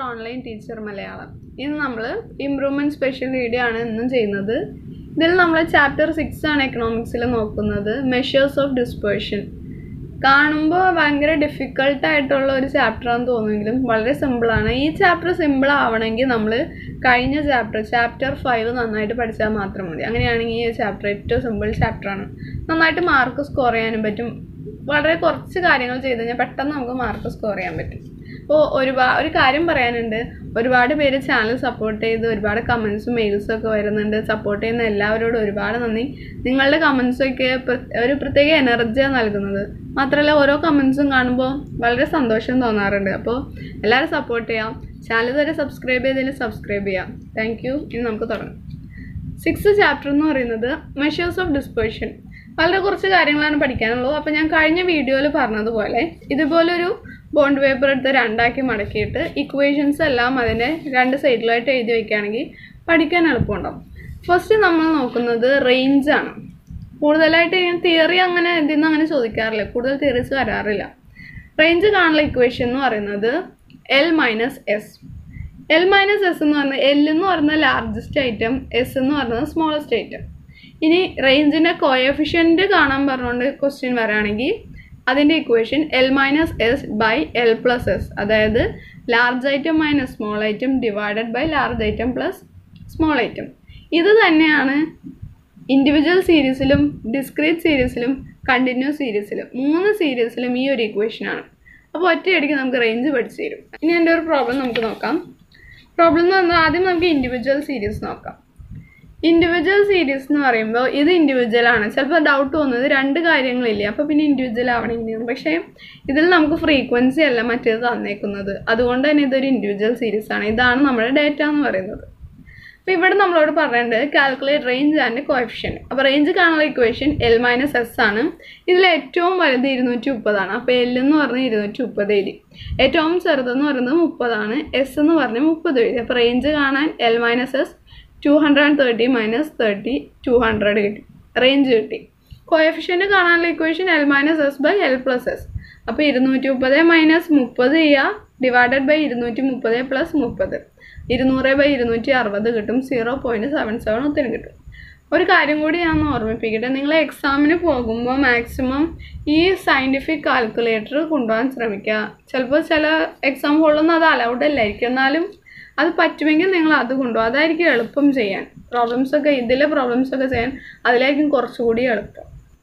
Online teacher Malayalam ഇന്ന് നമ്മൾ improvement special video ആണ് ഇന്നും ചെയ്യുന്നത് ഇതിൽ നമ്മൾ ചാപ്റ്റർ സിക്സ് ആണ് എക്കണോമിക്സിൽ നോക്കുന്നത് മെഷേഴ്സ് ഓഫ് ഡിസ്പേർഷൻ കാണുമ്പോൾ ഭയങ്കര ഡിഫിക്കൾട്ട് ആയിട്ടുള്ള ഒരു ചാപ്റ്റർ ആണെന്ന് തോന്നുമെങ്കിലും വളരെ സിമ്പിളാണ് ഈ ചാപ്റ്റർ സിമ്പിൾ ആവണമെങ്കിൽ നമ്മൾ കഴിഞ്ഞ ചാപ്റ്റർ ചാപ്റ്റർ ഫൈവ് നന്നായിട്ട് പഠിച്ചാൽ മാത്രം മതി അങ്ങനെയാണെങ്കിൽ ഈ ചാപ്റ്റർ ഏറ്റവും സിമ്പിൾ ചാപ്റ്ററാണ് നന്നായിട്ട് മാർക്ക് സ്കോർ ചെയ്യാനും പറ്റും വളരെ കുറച്ച് കാര്യങ്ങൾ ചെയ്ത് കഴിഞ്ഞാൽ പെട്ടെന്ന് നമുക്ക് മാർക്ക് സ്കോർ ചെയ്യാൻ പറ്റും അപ്പോൾ ഒരുപാട് ഒരു കാര്യം പറയാനുണ്ട് ഒരുപാട് പേര് ചാനൽ സപ്പോർട്ട് ചെയ്ത് ഒരുപാട് കമൻസും മെയിൽസും ഒക്കെ വരുന്നുണ്ട് സപ്പോർട്ട് ചെയ്യുന്ന എല്ലാവരോടും ഒരുപാട് നന്ദി നിങ്ങളുടെ കമൻസൊക്കെ ഒരു പ്രത്യേക എനർജിയാണ് നൽകുന്നത് മാത്രമല്ല ഓരോ കമൻസും കാണുമ്പോൾ വളരെ സന്തോഷം തോന്നാറുണ്ട് അപ്പോൾ എല്ലാവരും സപ്പോർട്ട് ചെയ്യാം ചാനൽ വരെ സബ്സ്ക്രൈബ് ചെയ്തതിൽ സബ്സ്ക്രൈബ് ചെയ്യാം താങ്ക് യു ഇനി നമുക്ക് തുടങ്ങാം സിക്സ് ചാപ്റ്റർ എന്ന് പറയുന്നത് മെഷേഴ്സ് ഓഫ് ഡിസ്പേർഷൻ വളരെ കുറച്ച് കാര്യങ്ങളാണ് പഠിക്കാനുള്ളൂ അപ്പോൾ ഞാൻ കഴിഞ്ഞ വീഡിയോയിൽ പറഞ്ഞതുപോലെ ഇതുപോലൊരു ബോണ്ട് പേപ്പർ എടുത്ത് രണ്ടാക്കി മടക്കിയിട്ട് ഇക്വേഷൻസ് എല്ലാം അതിൻ്റെ രണ്ട് സൈഡിലായിട്ട് എഴുതി വയ്ക്കുകയാണെങ്കിൽ പഠിക്കാൻ എളുപ്പമുണ്ടാവും ഫസ്റ്റ് നമ്മൾ നോക്കുന്നത് റേഞ്ച് ആണ് കൂടുതലായിട്ട് ഞാൻ തിയറി അങ്ങനെ ഇതിൽ നിന്ന് അങ്ങനെ ചോദിക്കാറില്ല കൂടുതൽ തിയറീസ് വരാറില്ല റേഞ്ച് കാണുന്ന ഇക്വേഷൻ എന്ന് പറയുന്നത് L minus S L minus S എന്ന് പറഞ്ഞാൽ എൽ എന്ന് പറയുന്നത് ലാർജസ്റ്റ് ഐറ്റം എസ് എന്ന് പറയുന്നത് സ്മോളസ്റ്റ് ഐറ്റം ഇനി റേഞ്ചിൻ്റെ കോയഫിഷ്യൻ്റ് കാണാൻ പറഞ്ഞുകൊണ്ട് ക്വസ്റ്റ്യൻ വരാണെങ്കിൽ അതിൻ്റെ equation L minus S by L plus S അതായത് large item minus small item divided by large item plus small item ഇത് തന്നെയാണ് ഇൻഡിവിജ്വൽ സീരീസിലും ഡിസ്ക്രീറ്റ് സീരീസിലും കണ്ടിന്യൂസ് സീരീസിലും മൂന്ന് സീരീസിലും ഈ ഒരു ഇക്വേഷനാണ് അപ്പോൾ ഒറ്റയടിക്ക് നമുക്ക് റേഞ്ച് പഠിച്ചു തരും ഇനി എൻ്റെ ഒരു പ്രോബ്ലം നമുക്ക് നോക്കാം പ്രോബ്ലം എന്ന് പറഞ്ഞാൽ ആദ്യം നമുക്ക് ഇൻഡിവിജ്വൽ സീരീസ് നോക്കാം ഇൻഡിവിജ്വൽ സീരീസ് എന്ന് പറയുമ്പോൾ ഇത് ഇൻഡിവിജ്വൽ ആണ് ചിലപ്പോൾ ഡൗട്ട് തോന്നുന്നത് രണ്ട് കാര്യങ്ങളില്ലേ അപ്പോൾ പിന്നെ ഇൻഡിവിജ്വൽ ആവണമെങ്കിൽ പക്ഷേ ഇതിൽ നമുക്ക് ഫ്രീക്വൻസി അല്ല മറ്റേത് തന്നേക്കുന്നത് അതുകൊണ്ട് തന്നെ ഇതൊരു ഇൻഡിവിജ്വൽ സീരീസ് ആണ് ഇതാണ് നമ്മുടെ ഡേറ്റ എന്ന് പറയുന്നത് അപ്പോൾ ഇവിടെ നമ്മളോട് പറയേണ്ടത് കാൽക്കുലേറ്റ് റേഞ്ച് ആൻഡ് കോഎഫിഷ്യൻ അപ്പോൾ റേഞ്ച് കാണുന്ന ഇക്വേഷൻ എൽ മൈനസ് എസ് ആണ് ഇതിൽ ഏറ്റവും വലുത് ഇരുന്നൂറ്റി മുപ്പതാണ് അപ്പോൾ എൽ എന്ന് പറഞ്ഞാൽ ഇരുന്നൂറ്റി മുപ്പത് എഴുതി ഏറ്റവും ചെറുതെന്ന് പറയുന്നത് മുപ്പതാണ് എസ് എന്ന് പറഞ്ഞാൽ മുപ്പത് എഴുതി അപ്പോൾ റേഞ്ച് കാണാൻ L minus S two hundred and thirty minus thirty two hundred കിട്ടി റേഞ്ച് കിട്ടി കോയഫിഷ്യൻ്റ് കാണാനുള്ള equation L minus S by L plus S അപ്പോൾ ഇരുന്നൂറ്റി മുപ്പത് മൈനസ് മുപ്പത് ചെയ്യുക ഡിവൈഡഡ് ബൈ ഇരുന്നൂറ്റി മുപ്പത് പ്ലസ് മുപ്പത് ഇരുന്നൂറ് ബൈ ഇരുന്നൂറ്റി അറുപത് കിട്ടും സീറോ പോയിൻറ്റ് സെവൻ സെവൻ ഒത്തിരി കിട്ടും ഒരു കാര്യം കൂടി ഞാൻ ഓർമ്മിപ്പിക്കട്ടെ നിങ്ങൾ എക്സാമിന് പോകുമ്പോൾ മാക്സിമം ഈ സയൻറ്റിഫിക് കാൽക്കുലേറ്റർ കൊണ്ടുപോകാൻ ശ്രമിക്കുക ചിലപ്പോൾ ചില എക്സാം ഹോളൊന്നും അത് അലൗഡ് അല്ലായിരിക്കും എന്നാലും അത് പറ്റുമെങ്കിൽ നിങ്ങൾ അത് കൊണ്ടുപോകും അതായിരിക്കും എളുപ്പം ചെയ്യാൻ പ്രോബ്ലംസ് ഒക്കെ ഇതിലെ പ്രോബ്ലംസ് ഒക്കെ ചെയ്യാൻ അതിലായിരിക്കും കുറച്ചുകൂടി എളുപ്പം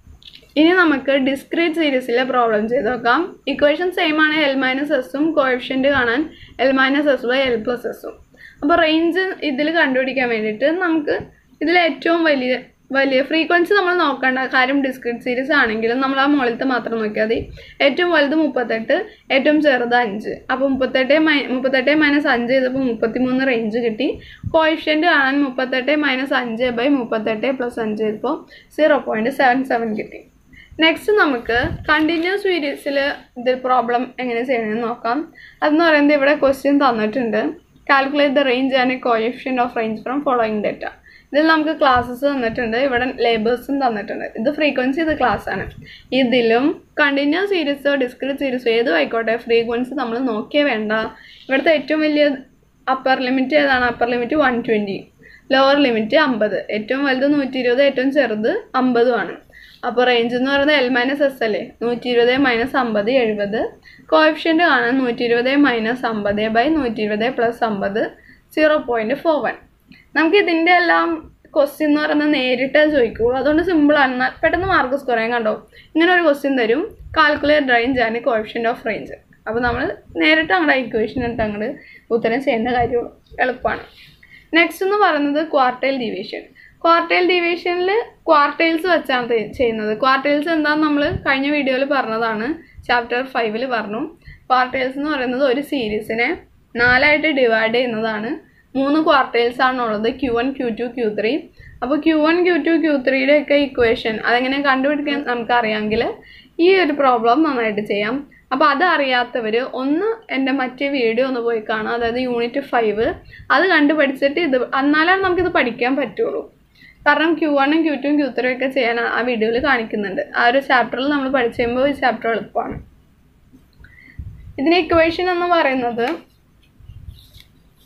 ഇനി നമുക്ക് ഡിസ്ക്രീറ്റ് സീരീസിലെ പ്രോബ്ലം ചെയ്ത് നോക്കാം ഇക്വേഷൻ സെയിം ആണ് എൽ മൈനസ് എസും കോഎഫിഷ്യൻ്റ് കാണാൻ L minus S by L plus എസും അപ്പോൾ റേഞ്ച് ഇതിൽ കണ്ടുപിടിക്കാൻ വേണ്ടിയിട്ട് നമുക്ക് ഇതിൽ ഏറ്റവും വലിയ വലിയ ഫ്രീക്വൻസി നമ്മൾ നോക്കേണ്ട കാര്യം ഡിസ്ക്രീറ്റ് സീരീസ് ആണെങ്കിലും നമ്മൾ ആ മുകളിലത്തെ മാത്രം നോക്കിയാൽ മതി ഏറ്റവും വലുത് മുപ്പത്തെട്ട് ഏറ്റവും ചെറുത് അഞ്ച് അപ്പോൾ മുപ്പത്തെട്ട് മൈ മുപ്പത്തെട്ട് മൈനസ് അഞ്ച് ചെയ്തപ്പോൾ മുപ്പത്തിമൂന്ന് റേഞ്ച് കിട്ടി കോയിഷ്യൻ്റ് കാണാൻ മുപ്പത്തെട്ട് മൈനസ് അഞ്ച് ബൈ മുപ്പത്തെട്ട് പ്ലസ് അഞ്ച് ചെയ്തപ്പോൾ സീറോ പോയിൻറ്റ് സെവൻ സെവൻ കിട്ടി നെക്സ്റ്റ് നമുക്ക് കണ്ടിന്യൂസ് സീരീസിൽ ഇത് പ്രോബ്ലം എങ്ങനെ ചെയ്യണമെന്ന് നോക്കാം അതെന്ന് പറയുന്നത് ഇവിടെ ക്വസ്റ്റ്യൻ തന്നിട്ടുണ്ട് calculate the range and coefficient of range from following data ഇതിൽ നമുക്ക് ക്ലാസ്സസ് തന്നിട്ടുണ്ട് ഇവിടെ ലേബേഴ്സും തന്നിട്ടുണ്ട് ഇത് ഫ്രീക്വൻസി ഇത് ക്ലാസ് ആണ് ഇതിലും കണ്ടിന്യൂസ് സീരീസോ ഡിസ്ക്രീറ്റ് സീരീസോ ഏതും ആയിക്കോട്ടെ ഫ്രീക്വൻസി നമ്മൾ നോക്കിയേ വേണ്ട ഇവിടുത്തെ ഏറ്റവും വലിയ അപ്പർ ലിമിറ്റ് ഏതാണ് upper limit one twenty lower limit അമ്പത് ഏറ്റവും വലുത് നൂറ്റി ഇരുപത് ഏറ്റവും ചെറുത് അമ്പതുമാണ് അപ്പോൾ റേഞ്ച് എന്ന് പറയുന്നത് എൽ മൈനസ് എസ് അല്ലേ നൂറ്റി ഇരുപത് മൈനസ് അമ്പത് എഴുപത് കോഎഫിഷ്യൻ്റ് കാണാൻ നൂറ്റി ഇരുപത് മൈനസ് അമ്പത് ബൈ നൂറ്റി ഇരുപത് പ്ലസ് അമ്പത് സീറോ പോയിൻറ്റ് ഫോർ വൺ നമുക്ക് ഇതിൻ്റെ എല്ലാം ക്വസ്റ്റ്യൻ എന്ന് പറയുന്നത് നേരിട്ട് ചോദിക്കുള്ളൂ അതുകൊണ്ട് സിമ്പിളാണ് പെട്ടെന്ന് മാർക്ക് സ്കോർ ചെയ്യാൻ കണ്ടോ ഇങ്ങനെ ഒരു ക്വസ്റ്റ്യൻ തരും കാൽക്കുലേറ്റ് റേഞ്ച് ആണ് കോഎഫിഷ്യൻ്റ് ഓഫ് റേഞ്ച് അപ്പോൾ നമ്മൾ നേരിട്ട് അങ്ങോട്ട് ഇക്വേഷൻ എടുത്ത് അങ്ങോട്ട് ഉത്തരം ചെയ്യേണ്ട കാര്യമുള്ളൂ എളുപ്പമാണ് നെക്സ്റ്റ് എന്ന് പറയുന്നത് ക്വാർട്ടൈൽ ഡിവിഷൻ ക്വാർട്ടൈൽ ഡിവിഷനിൽ ക്വാർട്ടൈൽസ് വെച്ചാണ് ചെയ്യുന്നത് ക്വാർട്ടൈൽസ് എന്താണെന്ന് നമ്മൾ കഴിഞ്ഞ വീഡിയോയിൽ പറഞ്ഞതാണ് ചാപ്റ്റർ ഫൈവിൽ പറഞ്ഞു ക്വാർട്ടൈൽസ് എന്ന് പറയുന്നത് ഒരു സീരീസിനെ നാലായിട്ട് ഡിവൈഡ് ചെയ്യുന്നതാണ് മൂന്ന് ക്വാർട്ടൈൽസ് ആണുള്ളത് Q one Q two Q three അപ്പോൾ Q one Q two Q ത്രീയുടെ ഒക്കെ ഇക്വേഷൻ അതെങ്ങനെ കണ്ടുപിടിക്കാൻ നമുക്കറിയാമെങ്കിൽ ഈ ഒരു പ്രോബ്ലം നന്നായിട്ട് ചെയ്യാം അപ്പോൾ അത് അറിയാത്തവർ ഒന്ന് എൻ്റെ മറ്റേ വീഡിയോ ഒന്ന് പോയി കാണാം അതായത് യൂണിറ്റ് ഫൈവ് അത് കണ്ടുപഠിച്ചിട്ട് ഇത് എന്നാലാണ് നമുക്കിത് പഠിക്കാൻ പറ്റുള്ളൂ കാരണം ക്യൂ വണ്ണും ക്യൂ ടുവും ക്യൂ ത്രീ ഒക്കെ ചെയ്യാൻ ആ വീഡിയോയിൽ കാണിക്കുന്നുണ്ട് ആ ഒരു ചാപ്റ്ററിൽ നമ്മൾ പഠിച്ചു കഴിയുമ്പോൾ ഈ ചാപ്റ്റർ എളുപ്പമാണ് ഇതിന് ഇക്വേഷൻ എന്ന് പറയുന്നത്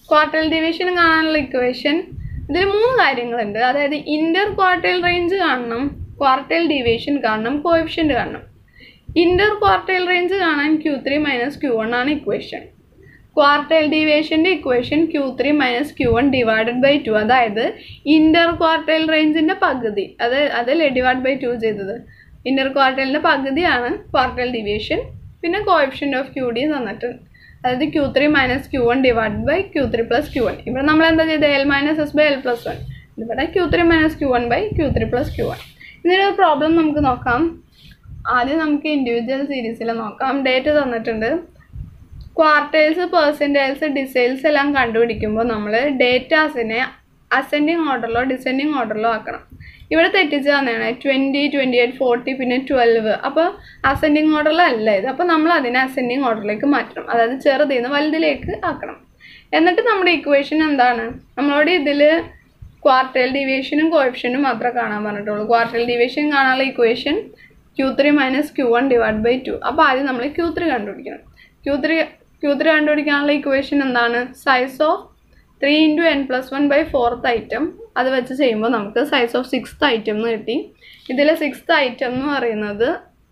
ക്വാർട്ടൽ ഡിവിഷൻ കാണാനുള്ള ഇക്വേഷൻ ഇതിൽ മൂന്ന് കാര്യങ്ങളുണ്ട് അതായത് ഇന്റർ ക്വാർട്ടൽ റേഞ്ച് കാണണം ക്വാർട്ടൽ ഡിവിഷൻ കാണണം കോഎഫിഷ്യന്റ് കാണണം ഇന്റർ ക്വാർട്ടൽ റേഞ്ച് കാണാൻ Q three minus Q one ആണ് ഇക്വേഷൻ ക്വാർട്ടൽ ഡീവിയേഷൻ്റെ equation Q three minus Q one divided by two അതായത് ഇന്റർ ക്വാർട്ടൽ റേഞ്ചിന്റെ പകുതി അത് അതല്ലേ ഡിവൈഡ് ബൈ ടു ചെയ്തത് ഇന്റർ ക്വാർട്ടലിന്റെ പകുതിയാണ് ക്വാർട്ടൽ ഡീവിയേഷൻ പിന്നെ കോഎഫിഷ്യൻ്റ് ഓഫ് ക്യൂ ഡി തന്നിട്ടുണ്ട് അതായത് Q three minus Q one divide by Q three plus Q one ഇവിടെ നമ്മൾ എന്താ ചെയ്തത് L minus S by L plus one ഇവിടെ Q three minus Q one by Q three plus Q one ഇതിനൊരു problem നമുക്ക് നോക്കാം ആദ്യം നമുക്ക് ഇൻഡിവിജ്വൽ സീരീസിൽ നോക്കാം ഡേറ്റ് തന്നിട്ടുണ്ട് ക്വാർട്ടേഴ്സ് പെർസെൻറ്റേഴ്സ് ഡിസൈൽസ് എല്ലാം കണ്ടുപിടിക്കുമ്പോൾ നമ്മൾ ഡേറ്റാസിനെ അസെൻഡിങ് ഓർഡറിലോ ഡിസെൻഡിങ് ഓർഡറിലോ ആക്കണം ഇവിടെ തെറ്റിച്ച് തന്നെയാണ് ട്വൻറ്റി ട്വൻറ്റി എയ്റ്റ് ഫോർട്ടി പിന്നെ ട്വൽവ് അപ്പോൾ അസെൻഡിങ് ഓർഡറിലല്ല ഇത് അപ്പോൾ നമ്മൾ അതിനെ അസെൻഡിങ് ഓർഡറിലേക്ക് മാറ്റണം അതായത് ചെറുതിൽ നിന്ന് വലുതിലേക്ക് ആക്കണം എന്നിട്ട് നമ്മുടെ ഇക്വേഷൻ എന്താണ് നമ്മളോട് ഇതിൽ ക്വാർട്ടൽ ഡിവിയേഷനും കോഎഫിഷ്യനും മാത്രമേ കാണാൻ പറഞ്ഞിട്ടുള്ളൂ ക്വാർട്ടൽ ഡിവിയേഷൻ കാണാനുള്ള equation Q three minus Q one divide by two അപ്പോൾ ആദ്യം നമ്മൾ ക്യൂ ത്രീ കണ്ടുപിടിക്കണം ക്യൂ ത്രീ ക്യൂ ത്രീ കണ്ടുപിടിക്കാനുള്ള ഇക്വേഷൻ എന്താണ് size of three into N plus one by fourth item അത് വെച്ച് ചെയ്യുമ്പോൾ നമുക്ക് സൈസ് ഓഫ് സിക്സ്ത് ഐറ്റം എന്ന് കിട്ടി ഇതിലെ സിക്സ്ത് ഐറ്റം എന്ന് പറയുന്നത്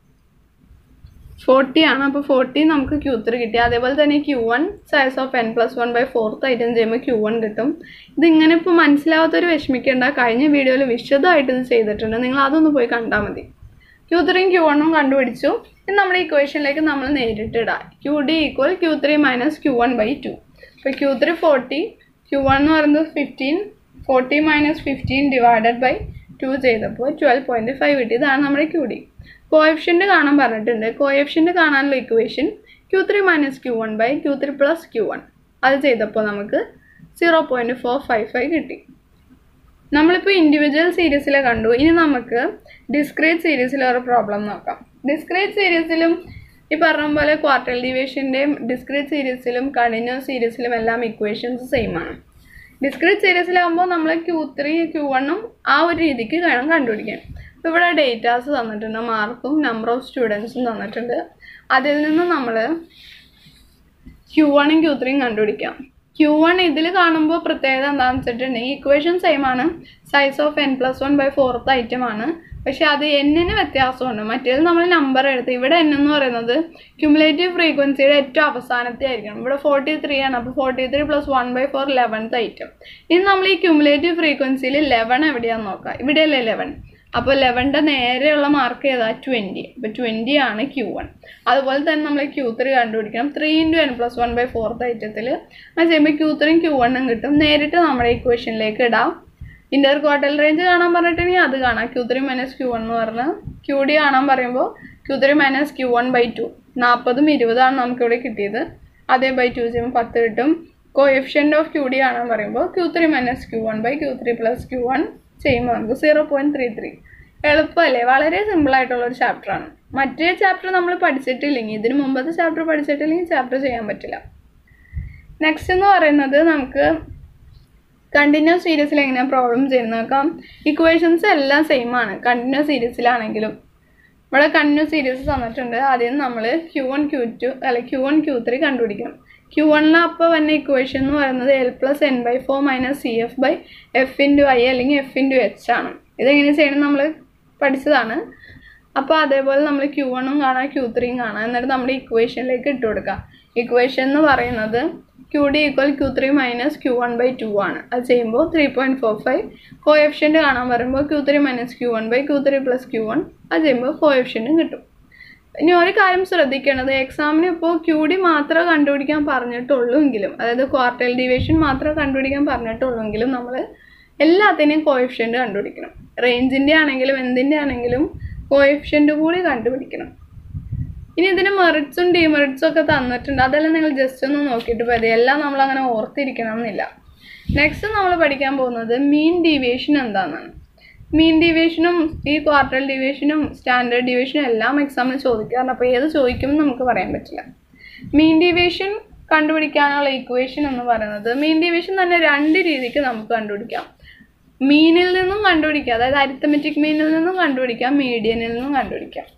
ഫോർട്ടി ആണ് അപ്പോൾ ഫോർട്ടി നമുക്ക് ക്യൂ ത്രീ കിട്ടി അതേപോലെ തന്നെ Q one size of N plus one by fourth item ചെയ്യുമ്പോൾ ക്യൂ വൺ കിട്ടും ഇതിങ്ങനെ ഇപ്പോൾ മനസ്സിലാവാത്തൊരു വിഷമിക്കേണ്ട കഴിഞ്ഞ വീഡിയോയിൽ വിശദമായിട്ട് ഇത് ചെയ്തിട്ടുണ്ട് നിങ്ങൾ അതൊന്ന് പോയി കണ്ടാൽ മതി ക്യൂ ത്രീയും ക്യൂ വണ്ണും കണ്ടുപിടിച്ചു ഇനി നമ്മുടെ ഇക്വേഷനിലേക്ക് നമ്മൾ നേരിട്ട് ഇടാം Q D equal Q three minus Q one by two ഇപ്പോൾ Q three forty Q one എന്ന് പറയുന്നത് fifteen forty minus fifteen divided by two ചെയ്തപ്പോൾ ട്വൽവ് പോയിൻറ്റ് ഫൈവ് കിട്ടി ഇതാണ് നമ്മുടെ ക്യൂ ഡി കോഎഫിഷ്യൻ്റ് കാണാൻ പറഞ്ഞിട്ടുണ്ട് കോഎഫിഷ്യൻ്റ് കാണാനുള്ള equation Q three minus Q one by Q three plus Q one അത് ചെയ്തപ്പോൾ നമുക്ക് zero point four five five കിട്ടി നമ്മളിപ്പോൾ ഇൻഡിവിജ്വൽ സീരീസിലെ കണ്ടു ഇനി നമുക്ക് ഡിസ്ക്രീറ്റ് സീരീസിലെ ഒരു പ്രോബ്ലം നോക്കാം ഡിസ്ക്രീറ്റ് സീരീസിലും ഈ പറഞ്ഞ പോലെ ക്വാർട്ടൽ ഡിവിഷൻ്റെയും ഡിസ്ക്രീറ്റ് സീരീസിലും കണ്ടിന്യൂസ് സീരീസിലും എല്ലാം ഇക്വേഷൻസ് സെയിം ആണ് ഡിസ്ക്രീറ്റ് സീരീസിലാകുമ്പോൾ നമ്മൾ ക്യൂ ത്രീ ക്യൂ വണ്ണും ആ ഒരു രീതിക്ക് വേണം കണ്ടുപിടിക്കാൻ ഇപ്പോൾ ഇവിടെ ഡേറ്റാസ് തന്നിട്ടുണ്ട് മാർക്കും നമ്പർ ഓഫ് സ്റ്റുഡൻസും തന്നിട്ടുണ്ട് അതിൽ നിന്ന് നമ്മൾ ക്യൂ വണ്ണും ക്യൂ ത്രീയും കണ്ടുപിടിക്കാം ക്യൂ വൺ ഇതിൽ കാണുമ്പോൾ പ്രത്യേകത എന്താണെന്ന് വെച്ചിട്ടുണ്ടെങ്കിൽ ഇക്വേഷൻ സെയിം ആണ് size of N plus one by fourth item ആണ് പക്ഷെ അത് എന്നിന് വ്യത്യാസമുണ്ട് മറ്റേത് നമ്മൾ നമ്പർ എടുത്ത് ഇവിടെ എൻ എന്ന് പറയുന്നത് ക്യുമുലേറ്റീവ് ഫ്രീക്വൻസിയുടെ ഏറ്റവും അവസാനത്തെ ആയിരിക്കണം ഇവിടെ ഫോർട്ടി ത്രീ ആണ് അപ്പോൾ forty three plus one by four eleventh item ഇനി നമ്മൾ ഈ ക്യുമുലേറ്റീവ് ഫ്രീക്വൻസിയിൽ ലെവൻ എവിടെയാണെന്ന് നോക്കാം ഇവിടെയല്ലേ ലെവൻ അപ്പോൾ ലെവൻ്റെ നേരെയുള്ള മാർക്ക് ഏതാ ട്വൻറ്റി അപ്പോൾ ട്വൻറ്റി ആണ് ക്യൂ വൺ അതുപോലെ തന്നെ നമ്മൾ ക്യൂ ത്രീ കണ്ടുപിടിക്കണം three into N plus one by fourth ഐറ്റത്തിൽ അത് ചെയ്യുമ്പോൾ ക്യൂ ത്രീയും ക്യൂ വണ്ണും കിട്ടും നേരിട്ട് നമ്മുടെ ഇക്വേഷനിലേക്ക് ഇടാം ഇൻ്റർ ക്വാർട്ടൽ റേഞ്ച് കാണാൻ പറഞ്ഞിട്ടുണ്ടെങ്കിൽ അത് കാണാം Q three minus Q one എന്ന് പറഞ്ഞ് ക്യൂ ഡി കാണാൻ പറയുമ്പോൾ Q three minus Q one by two നാൽപ്പതും ഇരുപതാണ് നമുക്കിവിടെ കിട്ടിയത് അതേ ബൈ ടു ചെയ്യുമ്പോൾ പത്ത് കിട്ടും കോഎഫിഷ്യൻ്റ് ഓഫ് ക്യൂ ഡി കാണാൻ പറയുമ്പോൾ Q three minus Q one by Q three plus Q one ചെയ്യുമ്പോൾ നമുക്ക് സീറോ പോയിൻറ്റ് ത്രീ ത്രീ എളുപ്പമല്ലേ വളരെ സിമ്പിൾ ആയിട്ടുള്ള ഒരു ചാപ്റ്ററാണ് മറ്റേ ചാപ്റ്റർ നമ്മൾ പഠിച്ചിട്ടില്ലെങ്കിൽ ഇതിന് മുമ്പത്തെ ചാപ്റ്റർ പഠിച്ചിട്ടില്ലെങ്കിൽ ചാപ്റ്റർ ചെയ്യാൻ പറ്റില്ല നെക്സ്റ്റ് എന്ന് പറയുന്നത് നമുക്ക് കണ്ടിന്യൂസ് സീരീസിൽ എങ്ങനെയാണ് പ്രോബ്ലം ചെയ്യുന്നത് നോക്കാം ഇക്വേഷൻസ് എല്ലാം സെയിം ആണ് കണ്ടിന്യൂസ് സീരീസിലാണെങ്കിലും ഇവിടെ കണ്ടിന്യൂസ് സീരീസ് തന്നിട്ടുണ്ട് ആദ്യം നമ്മൾ ക്യൂ വൺ ക്യൂ ടു അല്ല ക്യൂ വൺ ക്യൂ ത്രീ കണ്ടുപിടിക്കണം ക്യൂ വണ്ണിൽ അപ്പോൾ വന്ന ഇക്വേഷൻ എന്ന് പറയുന്നത് L plus N by four minus C F by F into I അല്ലെങ്കിൽ എഫ് ഇൻറ്റു എച്ച് ആണ് ഇതെങ്ങനെ ചെയ്യണം നമ്മൾ പഠിച്ചതാണ് അപ്പോൾ അതേപോലെ നമ്മൾ ക്യൂ വണ്ണും കാണാം ക്യൂ ത്രീയും കാണാം എന്നിട്ട് നമ്മുടെ ഇക്വേഷനിലേക്ക് ഇട്ട് കൊടുക്കാം ഇക്വേഷൻ എന്ന് പറയുന്നത് Q D equal Q three minus Q one by two ആണ് അത് ചെയ്യുമ്പോൾ three point four five coefficient കാണാൻ പറയുമ്പോൾ Q three minus Q one by Q three plus Q one അത് ചെയ്യുമ്പോൾ കോഎഫിഷ്യൻറ്റും കിട്ടും ഇനി ഒരു കാര്യം ശ്രദ്ധിക്കേണ്ടത് എക്സാമിന് ഇപ്പോൾ ക്യൂ ഡി മാത്രമേ കണ്ടുപിടിക്കാൻ പറഞ്ഞിട്ടുള്ളൂ എങ്കിലും അതായത് ക്വാർട്ടൽ ഡിവിഷൻ മാത്രമേ കണ്ടുപിടിക്കാൻ പറഞ്ഞിട്ടുള്ളൂ എങ്കിലും നമ്മൾ എല്ലാത്തിനെയും കോഎഫിഷ്യൻറ്റ് കണ്ടുപിടിക്കണം റേഞ്ചിൻ്റെ ആണെങ്കിലും എന്തിൻ്റെ ആണെങ്കിലും കോഎഫിഷ്യൻറ്റ് കൂടി കണ്ടുപിടിക്കണം ഇനി ഇതിന് മെറിറ്റ്സും ഡിമെറിറ്റ്സും ഒക്കെ തന്നിട്ടുണ്ട് അതെല്ലാം നിങ്ങൾ ജസ്റ്റ് ഒന്ന് നോക്കിയിട്ട് മതി എല്ലാം നമ്മൾ അങ്ങനെ ഓർത്തിരിക്കണം എന്നില്ല നെക്സ്റ്റ് നമ്മൾ പഠിക്കാൻ പോകുന്നത് മീൻ ഡീവിയേഷൻ എന്താണെന്നാണ് മീൻ ഡീവിയേഷനും ഈ ക്വാർട്ടൽ ഡീവിയേഷനും സ്റ്റാൻഡേർഡ് ഡീവിയേഷനും എല്ലാം എക്സാമിന് ചോദിക്കാറുണ്ട് അപ്പോൾ ഏത് ചോദിക്കുമെന്ന് നമുക്ക് പറയാൻ പറ്റില്ല മീൻ ഡീവിയേഷൻ കണ്ടുപിടിക്കാനുള്ള ഇക്വേഷൻ എന്ന് പറയുന്നത് മീൻ ഡീവിയേഷൻ തന്നെ രണ്ട് രീതിക്ക് നമുക്ക് കണ്ടുപിടിക്കാം മീനിൽ നിന്നും കണ്ടുപിടിക്കാം അതായത് അരിത്തമെറ്റിക് മീനിൽ നിന്നും കണ്ടുപിടിക്കാം മീഡിയനിൽ നിന്നും കണ്ടുപിടിക്കാം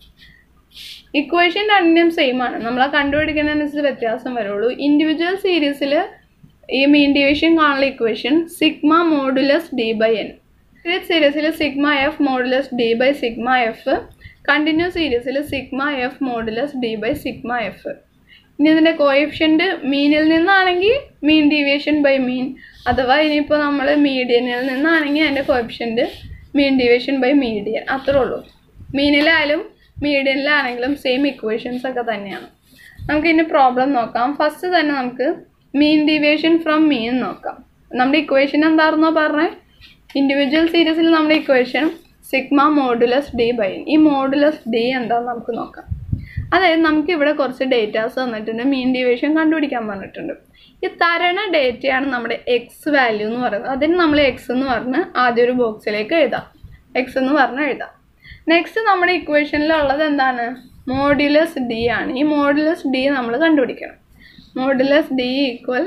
ഇക്വേഷൻ രണ്ടിനും സെയിം ആണ് നമ്മൾ ആ കണ്ടുപിടിക്കുന്നതിനനുസരിച്ച് വ്യത്യാസം വരുള്ളൂ ഇൻഡിവിജ്വൽ സീരീസിൽ ഈ മീൻ ഡിവിഷൻ കാണുന്ന equation sigma modulus D by N ഇത് സീരീസിൽ sigma F modulus D by sigma F continuous സീരീസിൽ sigma F modulus D by sigma F ഇനി ഇതിൻ്റെ കോയിഫിഷ്യൻ്റ് മീനിൽ നിന്നാണെങ്കിൽ മീൻ ഡീവിയേഷൻ ബൈ മീൻ അഥവാ ഇനിയിപ്പോൾ നമ്മൾ മീഡിയനിൽ നിന്നാണെങ്കിൽ അതിൻ്റെ coefficient mean deviation by median അത്രേ ഉള്ളൂ മീനിലായാലും മീഡിയനിലാണെങ്കിലും സെയിം ഇക്വേഷൻസ് ഒക്കെ തന്നെയാണ് നമുക്ക് ഇനി പ്രോബ്ലം നോക്കാം ഫസ്റ്റ് തന്നെ നമുക്ക് മീൻ ഡീവിയേഷൻ ഫ്രം മീൻ നോക്കാം നമ്മുടെ ഇക്വേഷൻ എന്താണെന്നോ പറഞ്ഞേ ഇൻഡിവിജ്വൽ സീരീസിൽ നമ്മുടെ equation sigma modulus D by ഈ മോഡുലസ് ഡി എന്താണെന്ന് നമുക്ക് നോക്കാം അതായത് നമുക്ക് ഇവിടെ കുറച്ച് ഡേറ്റാസ് തന്നിട്ടുണ്ട് മീൻ ഡിവിഷൻ കണ്ടുപിടിക്കാൻ പറഞ്ഞിട്ടുണ്ട് ഈ തരണ ഡേറ്റയാണ് നമ്മുടെ എക്സ് വാല്യൂ എന്ന് പറയുന്നത് അതിന് നമ്മൾ എക്സ് എന്ന് പറഞ്ഞ് ആദ്യം ഒരു ബോക്സിലേക്ക് എഴുതാം എക്സ് എന്ന് പറഞ്ഞ് എഴുതാം നെക്സ്റ്റ് നമ്മുടെ ഇക്വേഷനിലുള്ളത് എന്താണ് മോഡുലസ് ഡി ആണ് ഈ മോഡുലസ് ഡി നമ്മൾ കണ്ടുപിടിക്കണം modulus D equal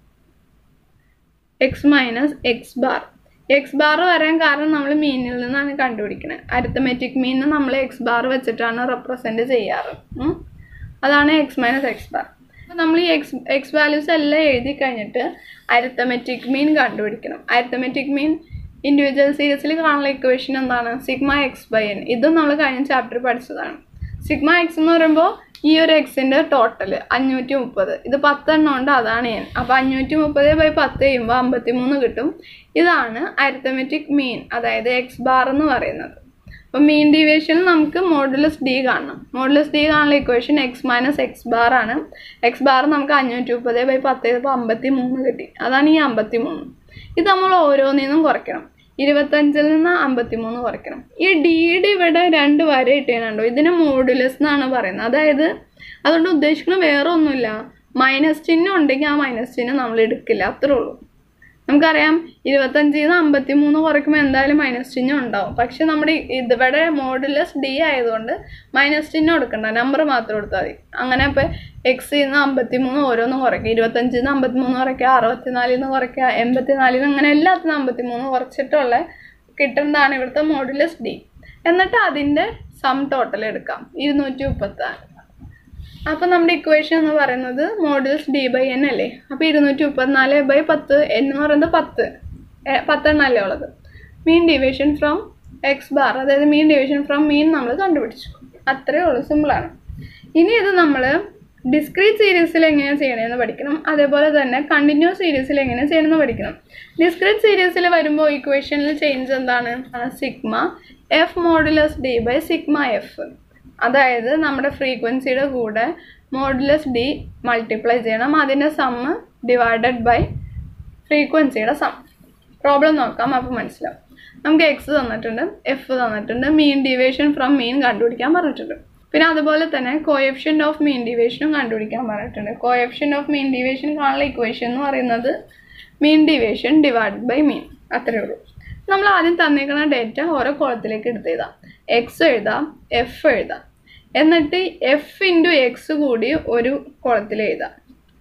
X minus X bar X bar വരാൻ കാരണം നമ്മൾ മീനിൽ നിന്നാണ് കണ്ടുപിടിക്കുന്നത് അരിത്തമെറ്റിക് മീനിന് നമ്മൾ എക്സ് ബാർ വെച്ചിട്ടാണ് റെപ്രസെൻറ്റ് ചെയ്യാറ് ഉം. അതാണ് എക്സ് മൈനസ് എക്സ് ബാർ അപ്പോൾ നമ്മൾ ഈ എക്സ് എക്സ് വാല്യൂസ് എല്ലാം എഴുതി കഴിഞ്ഞിട്ട് അരിത്തമെറ്റിക് മീൻ കണ്ടുപിടിക്കണം അരിത്തമെറ്റിക് മീൻ ഇൻഡിവിജ്വൽ സീരീസിൽ കാണുന്ന ഇക്വേഷൻ എന്താണ് സിഗ്മ എക്സ് ബൈ എൻ ഇതും നമ്മൾ കഴിഞ്ഞ ചാപ്റ്റർ പഠിച്ചതാണ് സിഗ്മ എക്സ് എന്ന് പറയുമ്പോൾ ഈ ഒരു എക്സിൻ്റെ ടോട്ടൽ അഞ്ഞൂറ്റി മുപ്പത് ഇത് പത്തെണ്ണം ഉണ്ട് അതാണ് എൻ അപ്പോൾ അഞ്ഞൂറ്റി മുപ്പത് ബൈ പത്ത് ചെയ്യുമ്പോൾ അമ്പത്തി മൂന്ന് കിട്ടും ഇതാണ് അരിത്തമെറ്റിക് മീൻ അതായത് എക്സ് ബാർ എന്ന് പറയുന്നത് അപ്പോൾ മീൻ ഡീവിയേഷനിൽ നമുക്ക് മോഡുലസ് ഡി കാണണം മോഡുലസ് ഡി കാണുന്ന equation X minus X bar ആണ് എക്സ് ബാർ നമുക്ക് അഞ്ഞൂറ്റി മുപ്പത് ബൈ പത്ത് ചെയ്തപ്പോൾ അമ്പത്തി മൂന്ന് കിട്ടി അതാണ് ഈ അമ്പത്തി മൂന്ന് ഇത് നമ്മൾ ഓരോന്നിന്നും കുറയ്ക്കണം ഇരുപത്തഞ്ചിൽ നിന്ന് അമ്പത്തി മൂന്ന് കുറയ്ക്കണം ഈ ഡിയുടെ ഇവിടെ രണ്ട് വര ഇട്ടേനുണ്ടോ ഇതിന് മോഡുലസ് എന്നാണ് പറയുന്നത് അതായത് അതുകൊണ്ട് ഉദ്ദേശിക്കുന്നത് വേറെ ഒന്നുമില്ല മൈനസ് ചിഹ്നം ഉണ്ടെങ്കിൽ ആ മൈനസ് ചിഹ്നം നമ്മൾ എടുക്കില്ല അത്രേ ഉള്ളൂ നമുക്കറിയാം ഇരുപത്തഞ്ചിൽ നിന്ന് അമ്പത്തി മൂന്ന് കുറയ്ക്കുമ്പോൾ എന്തായാലും മൈനസ് ചിഹ്നം ഉണ്ടാവും പക്ഷെ നമ്മുടെ ഇതിവിടെ മോഡുലസ് ഡി ആയതുകൊണ്ട് മൈനസ് ചിഹ്നം എടുക്കണ്ട നമ്പർ മാത്രം കൊടുത്താൽ മതി അങ്ങനെ ഇപ്പോൾ എക്സിൽ നിന്ന് അമ്പത്തി മൂന്ന് ഓരോന്ന് കുറയ്ക്കുക ഇരുപത്തഞ്ചിൽ നിന്ന് അമ്പത്തി മൂന്ന് കുറയ്ക്കുക അറുപത്തിനാലിൽ നിന്ന് കുറയ്ക്കുക എൺപത്തിനാലിൽ നിന്ന് അങ്ങനെ എല്ലാത്തിനും അമ്പത്തി മൂന്ന് കുറച്ചിട്ടുള്ള കിട്ടുന്നതാണ് ഇവിടുത്തെ മോഡുലസ് ഡി എന്നിട്ട് അതിൻ്റെ സം ടോട്ടൽ എടുക്കാം ഇരുന്നൂറ്റി മുപ്പത്താറ് അപ്പോൾ നമ്മുടെ ഇക്വേഷൻ എന്ന് പറയുന്നത് മോഡൽസ് ഡി ബൈ എൻ അല്ലേ അപ്പോൾ ഇരുന്നൂറ്റി മുപ്പത്തിനാല് ബൈ പത്ത് എൻ എന്ന് പറയുന്നത് പത്ത് എ, പത്തെണ്ണല്ലേ ഉള്ളത് mean division from X bar അതായത് മീൻ ഡിവിഷൻ ഫ്രം മീൻ നമ്മൾ കണ്ടുപിടിച്ചു അത്രയേ ഉള്ളൂ സിമ്പിളാണ് ഇനി ഇത് നമ്മൾ ഡിസ്ക്രീറ്റ് സീരീസിൽ എങ്ങനെയാണ് ചെയ്യണമെന്ന് പഠിക്കണം അതേപോലെ തന്നെ കണ്ടിന്യൂസ് സീരീസിൽ എങ്ങനെ ചെയ്യണമെന്ന് പഠിക്കണം ഡിസ്ക്രീറ്റ് സീരീസിൽ വരുമ്പോൾ ഇക്വേഷനിൽ ചേഞ്ച് എന്താണ് sigma F modulus D by sigma F അതായത് നമ്മുടെ ഫ്രീക്വൻസിയുടെ കൂടെ മോഡുലസ് ഡി മൾട്ടിപ്ലൈ ചെയ്യണം അതിൻ്റെ സമ്മ് ഡിവൈഡഡ് ബൈ ഫ്രീക്വൻസിയുടെ സം പ്രോബ്ലം നോക്കാം അപ്പോൾ മനസ്സിലാവും നമുക്ക് എക്സ് തന്നിട്ടുണ്ട് എഫ് തന്നിട്ടുണ്ട് മീൻ ഡിവേഷൻ ഫ്രം മീൻ കണ്ടുപിടിക്കാൻ പറഞ്ഞിട്ടുണ്ട് പിന്നെ അതുപോലെ തന്നെ കോയഫിഷ്യൻ ഓഫ് മീൻ ഡിവേഷനും കണ്ടുപിടിക്കാൻ പറഞ്ഞിട്ടുണ്ട് കോയഫിഷ്യൻ ഓഫ് മീൻ ഡിവേഷൻ കാണുന്ന ഇക്വേഷൻ എന്ന് പറയുന്നത് മീൻ ഡിവേഷൻ ഡിവൈഡ് ബൈ മീൻ അത്രയേ ഉള്ളൂ നമ്മൾ ആദ്യം തന്നേക്കുന്ന ഡേറ്റ ഓരോ കോളത്തിലേക്ക് എടുത്ത് എഴുതാം എക്സ് എഴുതാം എഫ് എഴുതാം എന്നിട്ട് എഫ് ഇൻറ്റു എക്സ് കൂടി ഒരു കുളത്തിൽ എഴുതാം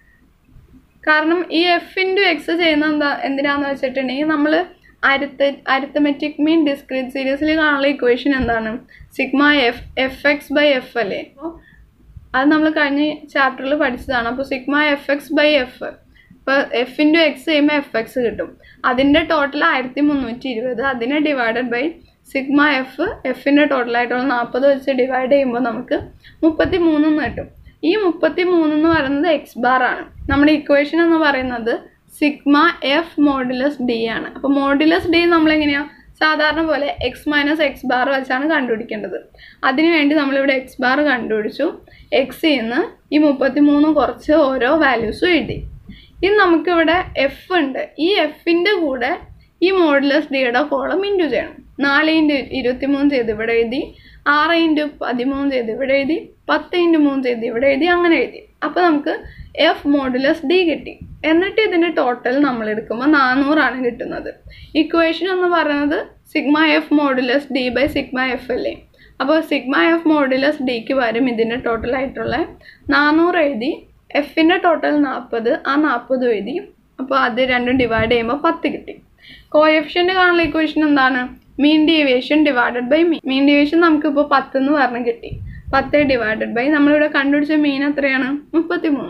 കാരണം ഈ എഫ് ഇൻറ്റു എക്സ് ചെയ്യുന്ന എന്താ എന്തിനാന്ന് വെച്ചിട്ടുണ്ടെങ്കിൽ നമ്മൾ അരിത്ത അരിത്തമെറ്റിക് മീൻ ഡിസ്ക്രീറ്റ് സീരീസിൽ കാണുന്ന ഇക്വേഷൻ എന്താണ് sigma F F X by F അല്ലേ അപ്പോൾ അത് നമ്മൾ കഴിഞ്ഞ ചാപ്റ്ററിൽ പഠിച്ചതാണ് അപ്പോൾ sigma F X by F ഇപ്പോൾ എഫ് ഇൻറ്റു എക്സ് ചെയ്യുമ്പോൾ എഫ് എക്സ് കിട്ടും അതിൻ്റെ ടോട്ടൽ ആയിരത്തി മുന്നൂറ്റി ഇരുപത് അതിനെ ഡിവൈഡഡ് ബൈ സിഗ്മ എഫ് എഫിൻ്റെ ടോട്ടലായിട്ടുള്ള നാൽപ്പത് വെച്ച് ഡിവൈഡ് ചെയ്യുമ്പോൾ നമുക്ക് മുപ്പത്തി മൂന്നെന്ന് കിട്ടും ഈ മുപ്പത്തി മൂന്നെന്ന് പറയുന്നത് എക്സ് ബാർ ആണ് നമ്മുടെ ഇക്വേഷൻ എന്ന് പറയുന്നത് സിഗ്മ എഫ് മോഡുലസ് ഡി ആണ് അപ്പോൾ മോഡുലസ് ഡി നമ്മളെങ്ങനെയാണ് സാധാരണ പോലെ എക്സ് മൈനസ് എക്സ് ബാർ വെച്ചാണ് കണ്ടുപിടിക്കേണ്ടത് അതിനുവേണ്ടി നമ്മളിവിടെ എക്സ് ബാർ കണ്ടുപിടിച്ചു എക്സിൽ നിന്ന് ഈ മുപ്പത്തി മൂന്ന് കുറച്ച് ഓരോ വാല്യൂസും എഴുതി ഇനി നമുക്കിവിടെ എഫ് ഉണ്ട് ഈ എഫിൻ്റെ കൂടെ ഈ മോഡുലസ് ഡിയുടെ കോളം ഇൻറ്റു ചെയ്യണം നാല് ഇൻറ്റു ഇരുപത്തി മൂന്ന് ചെയ്ത് ഇവിടെ എഴുതി ആറ് ഇൻറ്റു പതിമൂന്ന് ചെയ്ത് ഇവിടെ എഴുതി പത്ത് ഇൻറ്റു മൂന്ന് ചെയ്ത് ഇവിടെ എഴുതി അങ്ങനെ എഴുതി അപ്പോൾ നമുക്ക് എഫ് മോഡുലസ് ഡി കിട്ടി എന്നിട്ട് ഇതിൻ്റെ ടോട്ടൽ നമ്മൾ എടുക്കുമ്പോൾ നാനൂറാണ് കിട്ടുന്നത് ഇക്വേഷൻ എന്ന് പറയുന്നത് sigma F modulus D by sigma F അല്ലേ അപ്പോൾ സിഗ്മ എഫ് മോഡുലസ് ഡിക്ക് വരും ഇതിൻ്റെ ടോട്ടൽ ആയിട്ടുള്ള നാനൂറ് എഴുതി എഫിൻ്റെ ടോട്ടൽ നാൽപ്പത് ആ നാൽപ്പത് എഴുതി അപ്പോൾ അത് രണ്ടും ഡിവൈഡ് ചെയ്യുമ്പോൾ പത്ത് കിട്ടി കോയഫിഷ്യൻ്റ് കാണുന്ന ഇക്വേഷൻ എന്താണ് mean deviation divided by mean mean deviation നമുക്കിപ്പോൾ പത്ത് എന്ന് പറഞ്ഞ് കിട്ടി പത്ത് ഡിവൈഡഡ് ബൈ നമ്മളിവിടെ കണ്ടുപിടിച്ച മീൻ എത്രയാണ് മുപ്പത്തി മൂന്ന്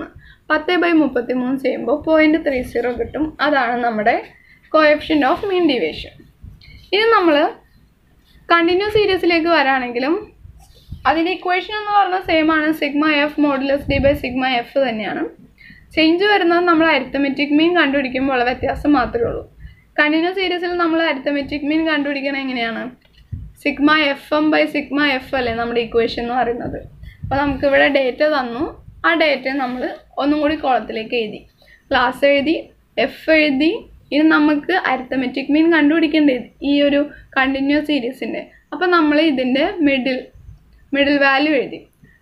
പത്ത് ബൈ മുപ്പത്തി മൂന്ന് ചെയ്യുമ്പോൾ പോയിന്റ് ത്രീ സീറോ കിട്ടും അതാണ് നമ്മുടെ കോയഫിഷ്യൻ്റ് ഓഫ് മീൻ ഡീവിയേഷൻ ഇനി നമ്മൾ കണ്ടിന്യൂസ് സീരീസിലേക്ക് വരാണെങ്കിലും അതിൻ്റെ ഇക്വേഷൻ എന്ന് പറഞ്ഞാൽ സെയിം ആണ് sigma F modulus D by sigma F തന്നെയാണ് ചേഞ്ച് വരുന്നത് നമ്മൾ അരിത്തമെറ്റിക് മീൻ കണ്ടുപിടിക്കുമ്പോൾ ഉള്ള വ്യത്യാസം മാത്രമേ ഉള്ളൂ കണ്ടിന്യൂസ് സീരീസിൽ നമ്മൾ അരിത്തമെറ്റിക് മീൻ കണ്ടുപിടിക്കുന്നത് എങ്ങനെയാണ് sigma F M by sigma F അല്ലേ നമ്മുടെ ഇക്വേഷൻ എന്ന് പറയുന്നത് അപ്പോൾ നമുക്കിവിടെ ഡേറ്റ തന്നു ആ ഡേറ്റ നമ്മൾ ഒന്നും കൂടി കോളത്തിലേക്ക് എഴുതി ക്ലാസ് എഴുതി എഫ് എഴുതി ഇനി നമുക്ക് അരിത്തമെറ്റിക് മീൻ കണ്ടുപിടിക്കേണ്ടത് ഈ ഒരു കണ്ടിന്യൂസ് സീരീസിൻ്റെ അപ്പോൾ നമ്മൾ ഇതിൻ്റെ മിഡിൽ മിഡിൽ വാല്യൂ എഴുതി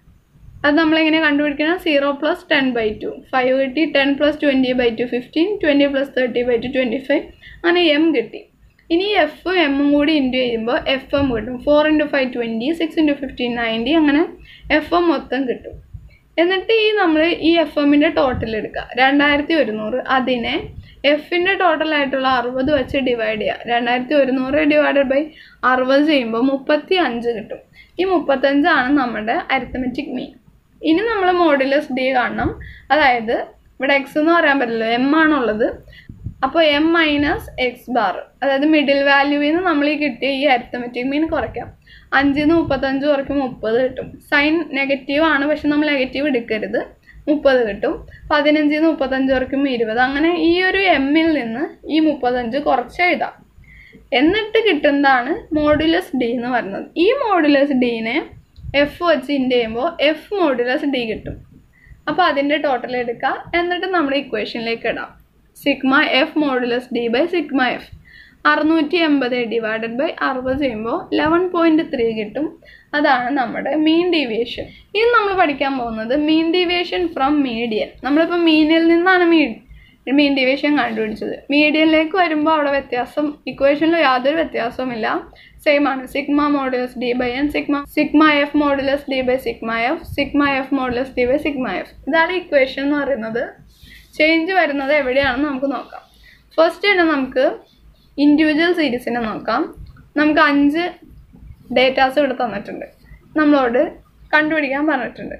അത് നമ്മളെങ്ങനെ കണ്ടുപിടിക്കണം zero plus ten by two five കിട്ടി ten plus twenty by two fifteen twenty plus thirty by two twenty five അങ്ങനെ എം കിട്ടി ഇനി എഫും എമ്മും കൂടി ഇൻറ്റു ചെയ്യുമ്പോൾ എഫ് എം കിട്ടും four into five twenty six into fifteen ninety അങ്ങനെ എഫ് എം മൊത്തം കിട്ടും എന്നിട്ട് ഈ നമ്മൾ ഈ എഫ് എമ്മിൻ്റെ ടോട്ടൽ എടുക്കുക രണ്ടായിരത്തി ഒരുന്നൂറ് അതിനെ എഫിൻ്റെ ടോട്ടലായിട്ടുള്ള അറുപത് വെച്ച് ഡിവൈഡ് ചെയ്യുക രണ്ടായിരത്തി ഒരുന്നൂറ് ഡിവൈഡഡ് ബൈ അറുപത് ചെയ്യുമ്പോൾ മുപ്പത്തി അഞ്ച് കിട്ടും ഈ മുപ്പത്തഞ്ചാണ് നമ്മുടെ അരിത്തമെറ്റിക് മീൻ ഇനി നമ്മൾ മോഡുലസ് ഡി കാണണം അതായത് ഇവിടെ എക്സ് എന്ന് പറയാൻ പറ്റില്ല എം ആണുള്ളത് അപ്പോൾ എം മൈനസ് എക്സ് ബാർ അതായത് മിഡിൽ വാല്യൂവിൽ നിന്ന് നമ്മൾ ഈ കിട്ടിയ ഈ അരിത്തമെറ്റിക് മീൻ കുറയ്ക്കാം അഞ്ചിൽ നിന്ന് മുപ്പത്തഞ്ച് കുറയ്ക്കും മുപ്പത് കിട്ടും സൈൻ നെഗറ്റീവ് ആണ് പക്ഷെ നമ്മൾ നെഗറ്റീവ് എടുക്കരുത് മുപ്പത് കിട്ടും പതിനഞ്ചിൽ നിന്ന് മുപ്പത്തഞ്ച് കുറയ്ക്കുമ്പോൾ ഇരുപത് അങ്ങനെ ഈ ഒരു എമ്മിൽ നിന്ന് ഈ മുപ്പത്തഞ്ച് കുറച്ച് എഴുതാം എന്നിട്ട് കിട്ടുന്നതാണ് മോഡുലസ് ഡി എന്ന് പറയുന്നത് ഈ മോഡുലസ് ഡീനെ എഫ് വെച്ച് ഇൻഡ് ചെയ്യുമ്പോൾ എഫ് മോഡുലസ് ഡി കിട്ടും അപ്പോൾ അതിൻ്റെ ടോട്ടൽ എടുക്കുക എന്നിട്ട് നമ്മുടെ ഇക്വേഷനിലേക്ക് ഇടാം sigma F modulus D by sigma F അറുന്നൂറ്റി എൺപത് ഡിവൈഡഡ് ബൈ അറുപത് ചെയ്യുമ്പോൾ ലെവൻ പോയിൻറ്റ് ത്രീ കിട്ടും അതാണ് നമ്മുടെ മീൻ ഡീവിയേഷൻ ഇനി നമ്മൾ പഠിക്കാൻ പോകുന്നത് മീൻ ഡീവിയേഷൻ ഫ്രം മീഡിയൻ നമ്മളിപ്പോൾ മീനിൽ നിന്നാണ് മീൻ മീൻ ഡീവിയേഷൻ കണ്ടുപിടിച്ചത് മീഡിയനിലേക്ക് വരുമ്പോൾ അവിടെ വ്യത്യാസം ഇക്വേഷനിൽ യാതൊരു വ്യത്യാസവുമില്ല സെയിം ആണ് sigma modulus D by N sigma sigma F modulus D by sigma F sigma F modulus D by sigma F ഇതാണ് ഇക്വേഷൻ എന്ന് പറയുന്നത് ചേഞ്ച് വരുന്നത് എവിടെയാണെന്ന് നമുക്ക് നോക്കാം ഫസ്റ്റ് തന്നെ നമുക്ക് ഇൻഡിവിജ്വൽ സീരീസിനെ നോക്കാം നമുക്ക് അഞ്ച് ഡേറ്റാസ് ഇവിടെ തന്നിട്ടുണ്ട് നമ്മളോട് കണ്ടുപിടിക്കാൻ പറഞ്ഞിട്ടുണ്ട്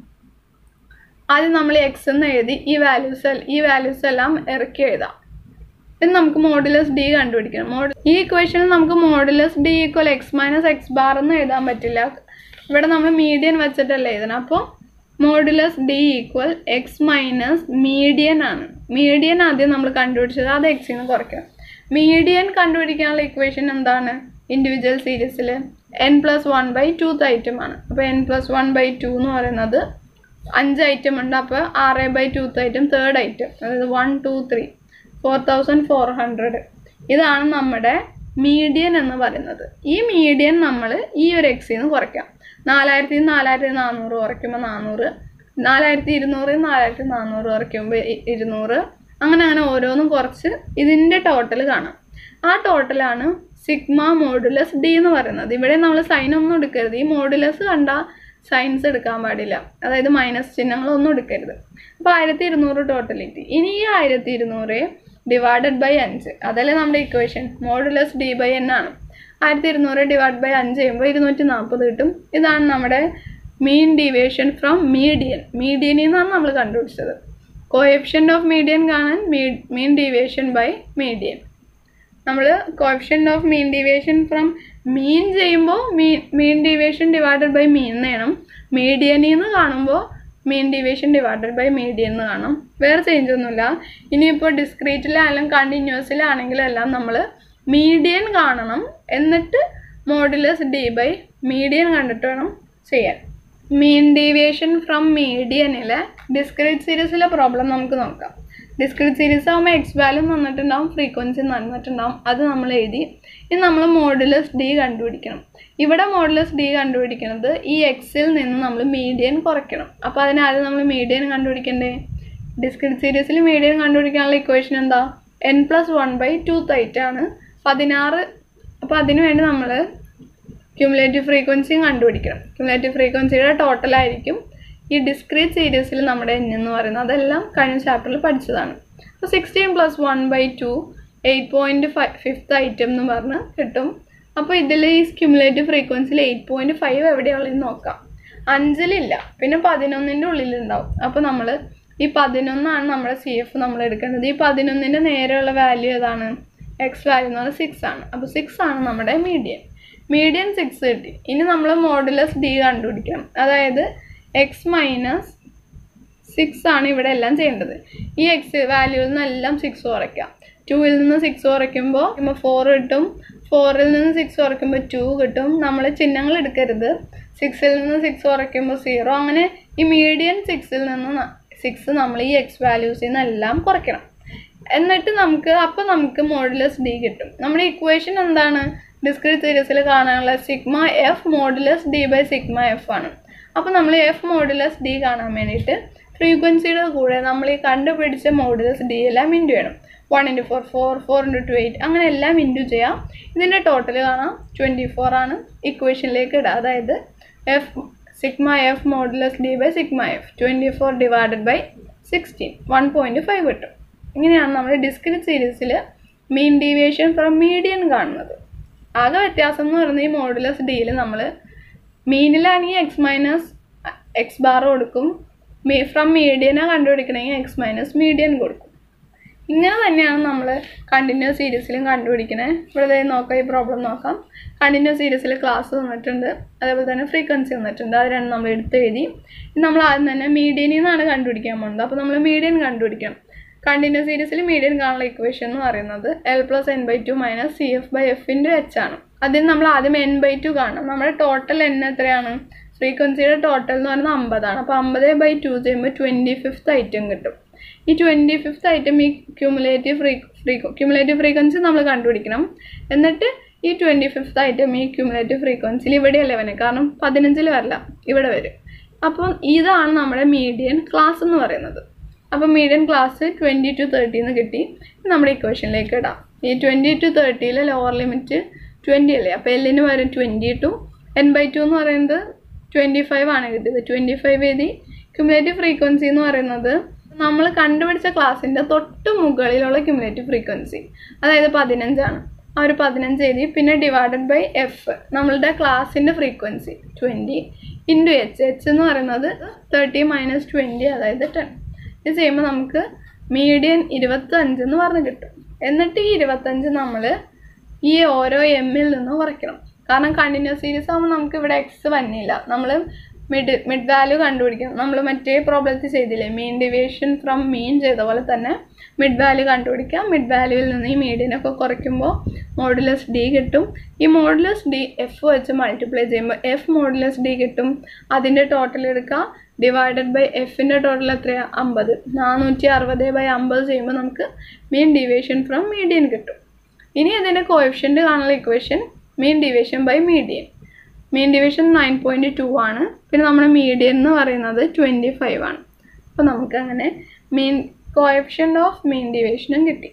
ആദ്യം നമ്മൾ എക്സ് എന്ന് എഴുതി ഈ വാല്യൂസ് ഈ വാല്യൂസ് എല്ലാം ഇറക്കി എഴുതാം പിന്നെ നമുക്ക് മോഡുലസ് ഡി കണ്ടുപിടിക്കണം മോഡ് ഈ ഇക്വേഷനിൽ നമുക്ക് modulus D equal X minus X bar എന്ന് എഴുതാൻ പറ്റില്ല ഇവിടെ നമ്മൾ മീഡിയൻ വെച്ചിട്ടല്ലേ എഴുതണം അപ്പോൾ modulus D equal X minus median ആണ് മീഡിയൻ ആദ്യം നമ്മൾ കണ്ടുപിടിച്ചത് അത് എക്സിൽ നിന്ന് കുറയ്ക്കണം മീഡിയൻ കണ്ടുപിടിക്കാനുള്ള ഇക്വേഷൻ എന്താണ് ഇൻഡിവിജ്വൽ സീരീസിൽ N plus one by two item ആണ് അപ്പോൾ N plus one by two എന്ന് പറയുന്നത് അഞ്ച് ഐറ്റം ഉണ്ട് അപ്പോൾ ആറ് by two item third item അതായത് one two three four thousand four hundred ഇതാണ് നമ്മുടെ മീഡിയൻ എന്ന് പറയുന്നത് ഈ മീഡിയൻ നമ്മൾ ഈ ഒരു എക്സിൽ നിന്ന് കുറയ്ക്കാം നാലായിരത്തി നാലായിരത്തി നാനൂറ് കുറയ്ക്കുമ്പോൾ നാനൂറ് നാലായിരത്തി ഇരുന്നൂറ് നാലായിരത്തി നാനൂറ് കുറയ്ക്കുമ്പോൾ ഇരുന്നൂറ് അങ്ങനെ അങ്ങനെ ഓരോന്നും കുറച്ച് ഇതിൻ്റെ ടോട്ടൽ കാണാം ആ ടോട്ടലാണ് സിഗ്മ മോഡുലസ് ഡി എന്ന് പറയുന്നത് ഇവിടെ നമ്മൾ സൈൻ ഒന്നും എടുക്കരുത് ഈ മോഡുലസ് കണ്ടാൽ സയൻസ് എടുക്കാൻ പാടില്ല അതായത് മൈനസ് ചിഹ്നങ്ങളൊന്നും എടുക്കരുത് അപ്പോൾ ആയിരത്തി ഇരുന്നൂറ് ടോട്ടലിറ്റി ഇനി ഈ ആയിരത്തി ഇരുന്നൂറ് ഡിവൈഡഡ് ബൈ അഞ്ച് അതല്ലേ നമ്മുടെ equation modulus D by N ആണ് ആയിരത്തി ഇരുന്നൂറ് ഡിവൈഡ് ബൈ അഞ്ച് ചെയ്യുമ്പോൾ ഇരുന്നൂറ്റി നാൽപ്പത് കിട്ടും ഇതാണ് നമ്മുടെ മീൻ ഡീവിയേഷൻ ഫ്രം മീഡിയൻ മീഡിയനിൽ നിന്നാണ് നമ്മൾ കണ്ടുപിടിച്ചത് കോഎഫിഷ്യൻ്റ് ഓഫ് മീഡിയൻ കാണാൻ മീൻ ഡീവിയേഷൻ ബൈ മീഡിയൻ നമ്മൾ coefficient of mean deviation from mean ചെയ്യുമ്പോൾ mean mean deviation divided by mean എന്ന് ചെയ്യണം മീഡിയനിൽ നിന്ന് കാണുമ്പോൾ mean deviation divided by median എന്ന് കാണണം വേറെ ചേഞ്ച് ഒന്നുമില്ല ഇനിയിപ്പോൾ ഡിസ്ക്രീറ്റിലായാലും കണ്ടിന്യൂസിലാണെങ്കിലും എല്ലാം നമ്മൾ മീഡിയൻ കാണണം എന്നിട്ട് മോഡുലസ് ഡി ബൈ മീഡിയൻ കണ്ടിട്ട് വേണം ചെയ്യാൻ മീൻ ഡീവിയേഷൻ ഫ്രം മീഡിയനിലെ ഡിസ്ക്രീറ്റ് സീരീസിലെ പ്രോബ്ലം നമുക്ക് നോക്കാം ഡിസ്ക്രീറ്റ് സീരീസ് ആകുമ്പോൾ എക്സ് വാല്യൂ തന്നിട്ടുണ്ടാവും ഫ്രീക്വൻസി തന്നിട്ടുണ്ടാവും അത് നമ്മൾ എഴുതി ഇനി നമ്മൾ മോഡുലസ് ഡി കണ്ടുപിടിക്കണം ഇവിടെ മോഡുലസ് ഡി കണ്ടുപിടിക്കുന്നത് ഈ എക്സിൽ നിന്ന് നമ്മൾ മീഡിയൻ കുറയ്ക്കണം അപ്പോൾ അതിനാദ്യം നമ്മൾ മീഡിയൻ കണ്ടുപിടിക്കണ്ടേ ഡിസ്ക്രീറ്റ് സീരീസിൽ മീഡിയൻ കണ്ടുപിടിക്കാനുള്ള ഇക്വേഷൻ എന്താ N plus one by two തൈറ്റാണ് പതിനാറ് അപ്പോൾ അതിനു വേണ്ടി നമ്മൾ ക്യുമുലേറ്റീവ് ഫ്രീക്വൻസിയും കണ്ടുപിടിക്കണം ക്യുമുലേറ്റീവ് ഫ്രീക്വൻസിയുടെ ടോട്ടലായിരിക്കും ഈ ഡിസ്ക്രീറ്റ് സീരീസിൽ നമ്മുടെ എൻ എന്ന് പറയുന്നത് അതെല്ലാം കഴിഞ്ഞ ചാപ്റ്ററിൽ പഠിച്ചതാണ് അപ്പോൾ sixteen plus one by two eight point five fifth item എന്ന് പറഞ്ഞ് കിട്ടും അപ്പോൾ ഇതിൽ ഈ ക്യുമുലേറ്റീവ് ഫ്രീക്വൻസിയിൽ എയ്റ്റ് പോയിൻറ്റ് ഫൈവ് എവിടെയുള്ളതെന്ന് നോക്കാം അഞ്ചിലില്ല പിന്നെ പതിനൊന്നിൻ്റെ ഉള്ളിലുണ്ടാവും അപ്പോൾ നമ്മൾ ഈ പതിനൊന്നാണ് നമ്മുടെ സി എഫ് നമ്മൾ എടുക്കേണ്ടത് ഈ പതിനൊന്നിൻ്റെ നേരെയുള്ള വാല്യൂ ഏതാണ് എക്സ് വാല്യൂ എന്ന് പറഞ്ഞാൽ സിക്സ് ആണ് അപ്പോൾ സിക്സ് ആണ് നമ്മുടെ മീഡിയൻ മീഡിയൻ സിക്സ് കിട്ടി ഇനി നമ്മൾ മോഡുലസ് ഡി കണ്ടുപിടിക്കണം അതായത് എക്സ് മൈനസ് സിക്സ് ആണ് ഇവിടെ എല്ലാം ചെയ്യേണ്ടത് ഈ എക്സ് വാല്യൂവിൽ നിന്നെല്ലാം സിക്സ് കുറയ്ക്കാം ടൂവിൽ നിന്ന് സിക്സ് കുറയ്ക്കുമ്പോൾ ഫോർ കിട്ടും ഫോറിൽ നിന്ന് സിക്സ് കുറയ്ക്കുമ്പോൾ ടു കിട്ടും നമ്മൾ ചിഹ്നങ്ങൾ എടുക്കരുത് സിക്സിൽ നിന്ന് സിക്സ് കുറയ്ക്കുമ്പോൾ സീറോ അങ്ങനെ ഈ മീഡിയൻ സിക്സിൽ നിന്ന് സിക്സ് നമ്മൾ ഈ എക്സ് വാല്യൂസിൽ നിന്നെല്ലാം കുറയ്ക്കണം എന്നിട്ട് നമുക്ക് അപ്പോൾ നമുക്ക് മോഡുലസ് ഡി കിട്ടും നമ്മുടെ ഇക്വേഷൻ എന്താണ് ഡിസ്ക്രീറ്റ് സീരീസിൽ കാണാനുള്ള sigma F modulus D by sigma F ആണ് അപ്പോൾ നമ്മൾ എഫ് മോഡുലസ് ഡി കാണാൻ വേണ്ടിയിട്ട് ഫ്രീക്വൻസിയുടെ കൂടെ നമ്മൾ ഈ കണ്ടുപിടിച്ച മോഡുലസ് ഡി എല്ലാം ഇൻറ്റു ചെയ്യണം one into four four four into two eight അങ്ങനെ എല്ലാം ഇൻറ്റു ചെയ്യാം ഇതിൻ്റെ ടോട്ടൽ കാണാം ട്വൻറ്റി ഫോർ ആണ് ഇക്വേഷനിലേക്ക് ഇടുക അതായത് F sigma F modulus D by sigma F twenty four divided by sixteen one point five കിട്ടും ഇങ്ങനെയാണ് നമ്മൾ ഡിസ്ക്രിറ്റ് സീരീസിൽ മീൻ ഡീവിയേഷൻ ഫ്രം മീഡിയൻ കാണുന്നത് ആകെ വ്യത്യാസം എന്ന് പറയുന്നത് ഈ മോഡുലസ് ഡിയിൽ നമ്മൾ മീനിലാണെങ്കിൽ എക്സ് മൈനസ് എക്സ് ബാർ കൊടുക്കും മീ ഫ്രം മീഡിയനെ കണ്ടുപിടിക്കണമെങ്കിൽ എക്സ് മൈനസ് മീഡിയൻ കൊടുക്കും ഇങ്ങനെ തന്നെയാണ് നമ്മൾ കണ്ടിന്യൂസ് സീരീസിലും കണ്ടുപിടിക്കണേ ഇവിടെ നോക്കാം ഈ പ്രോബ്ലം നോക്കാം കണ്ടിന്യൂസ് സീരീസിൽ ക്ലാസ് തന്നിട്ടുണ്ട് അതേപോലെ തന്നെ ഫ്രീക്വൻസി തന്നിട്ടുണ്ട് അത് രണ്ടും നമ്മൾ എടുത്ത് എഴുതി ഇനി നമ്മൾ ആദ്യം തന്നെ മീഡിയനിൽ നിന്നാണ് കണ്ടുപിടിക്കാൻ പോകുന്നത് അപ്പോൾ നമ്മൾ മീഡിയൻ കണ്ടുപിടിക്കണം കണ്ടിന്യൂസ് സീരീസിൽ മീഡിയൻ കാണുന്ന ഇക്വേഷൻ എന്ന് പറയുന്നത് L plus N by two minus C F by F into H ആണ് അതിന് നമ്മൾ ആദ്യം എൻ ബൈ ടു കാണണം നമ്മുടെ ടോട്ടൽ എൻ എത്രയാണ് ഫ്രീക്വൻസിയുടെ ടോട്ടൽ എന്ന് പറയുന്നത് അമ്പതാണ് അപ്പോൾ അമ്പത് ബൈ ടു ചെയ്യുമ്പോൾ ട്വൻറ്റി ഫിഫ്ത്ത് ഐറ്റം കിട്ടും ഈ ട്വൻറ്റി ഫിഫ്ത്ത് ഐറ്റം ഈ cumulative free free cumulative frequency നമ്മൾ കണ്ടുപിടിക്കണം എന്നിട്ട് ഈ ട്വൻറ്റി ഫിഫ്ത്ത് ഐറ്റം ഈ ക്യൂമുലേറ്റീവ് ഫ്രീക്വൻസിയിൽ ഇവിടെയല്ല വന്നെ കാരണം പതിനഞ്ചിൽ വരില്ല ഇവിടെ വരും അപ്പം ഇതാണ് നമ്മുടെ മീഡിയൻ ക്ലാസ് എന്ന് പറയുന്നത് അപ്പോൾ median class twenty to thirty എന്ന് കിട്ടി നമ്മുടെ ഇക്വേഷനിലേക്ക് ഇടാം ഈ ട്വൻറ്റി ടു തേർട്ടിയിലെ ലോവർ ലിമിറ്റ് ട്വൻറ്റി അല്ലേ അപ്പോൾ എല്ലിന് വരും twenty to N by two എന്ന് പറയുന്നത് ട്വൻറ്റി ഫൈവ് ആണ് കിട്ടിയത് ട്വൻറ്റി ഫൈവ് എഴുതി ക്യുമുലേറ്റീവ് ഫ്രീക്വൻസി എന്ന് പറയുന്നത് നമ്മൾ കണ്ടുപിടിച്ച ക്ലാസ്സിൻ്റെ തൊട്ട് മുകളിലുള്ള ക്യുമുലേറ്റീവ് ഫ്രീക്വൻസി അതായത് പതിനഞ്ചാണ് ആ ഒരു പതിനഞ്ച് എഴുതി പിന്നെ ഡിവൈഡഡ് ബൈ എഫ് നമ്മളുടെ ക്ലാസ്സിൻ്റെ frequency twenty into H H എന്ന് പറയുന്നത് തേർട്ടി മൈനസ് ട്വൻറ്റി അതായത് ടെൻ ഇത് ചെയ്യുമ്പോൾ നമുക്ക് മീഡിയൻ ഇരുപത്തഞ്ച് എന്ന് പറഞ്ഞ് കിട്ടും എന്നിട്ട് ഈ ഇരുപത്തഞ്ച് നമ്മൾ ഈ ഓരോ എമ്മിൽ നിന്ന് കുറയ്ക്കണം കാരണം കണ്ടിന്യൂസ് സീരീസ് ആകുമ്പോൾ നമുക്ക് ഇവിടെ എക്സ് വന്നില്ല നമ്മൾ മിഡ് മിഡ് വാല്യൂ കണ്ടുപിടിക്കണം നമ്മൾ മറ്റേ പ്രോബ്ലത്തിൽ ചെയ്തില്ലേ മീൻ ഡിവിയേഷൻ ഫ്രം മീൻ ചെയ്ത പോലെ തന്നെ മിഡ് വാല്യൂ കണ്ടുപിടിക്കാം മിഡ് വാല്യൂവിൽ നിന്ന് ഈ മീഡിയനൊക്കെ കുറയ്ക്കുമ്പോൾ മോഡുലസ് ഡി കിട്ടും ഈ മോഡുലസ് ഡി എഫ് വെച്ച് മൾട്ടിപ്ലൈ ചെയ്യുമ്പോൾ എഫ് മോഡുലസ് ഡി കിട്ടും അതിൻ്റെ ടോട്ടൽ എടുക്കുക ഡിവൈഡഡ് ബൈ എഫിൻ്റെ ടോട്ടൽ എത്രയാണ് അമ്പത് നാനൂറ്റി അറുപത് ബൈ അമ്പത് ചെയ്യുമ്പോൾ നമുക്ക് മീൻ ഡീവിയേഷൻ ഫ്രം മീഡിയൻ കിട്ടും ഇനി അതിൻ്റെ കോഎഫിഷ്യൻ്റ് കാണുന്ന equation mean division by median mean division nine point two ആണ് പിന്നെ നമ്മുടെ മീഡിയൻ എന്ന് പറയുന്നത് ട്വൻറ്റി ഫൈവ് ആണ് അപ്പോൾ നമുക്ക് അങ്ങനെ മീൻ കോഎഫിഷ്യൻ്റ് ഓഫ് മീൻ ഡിവിഷനും കിട്ടി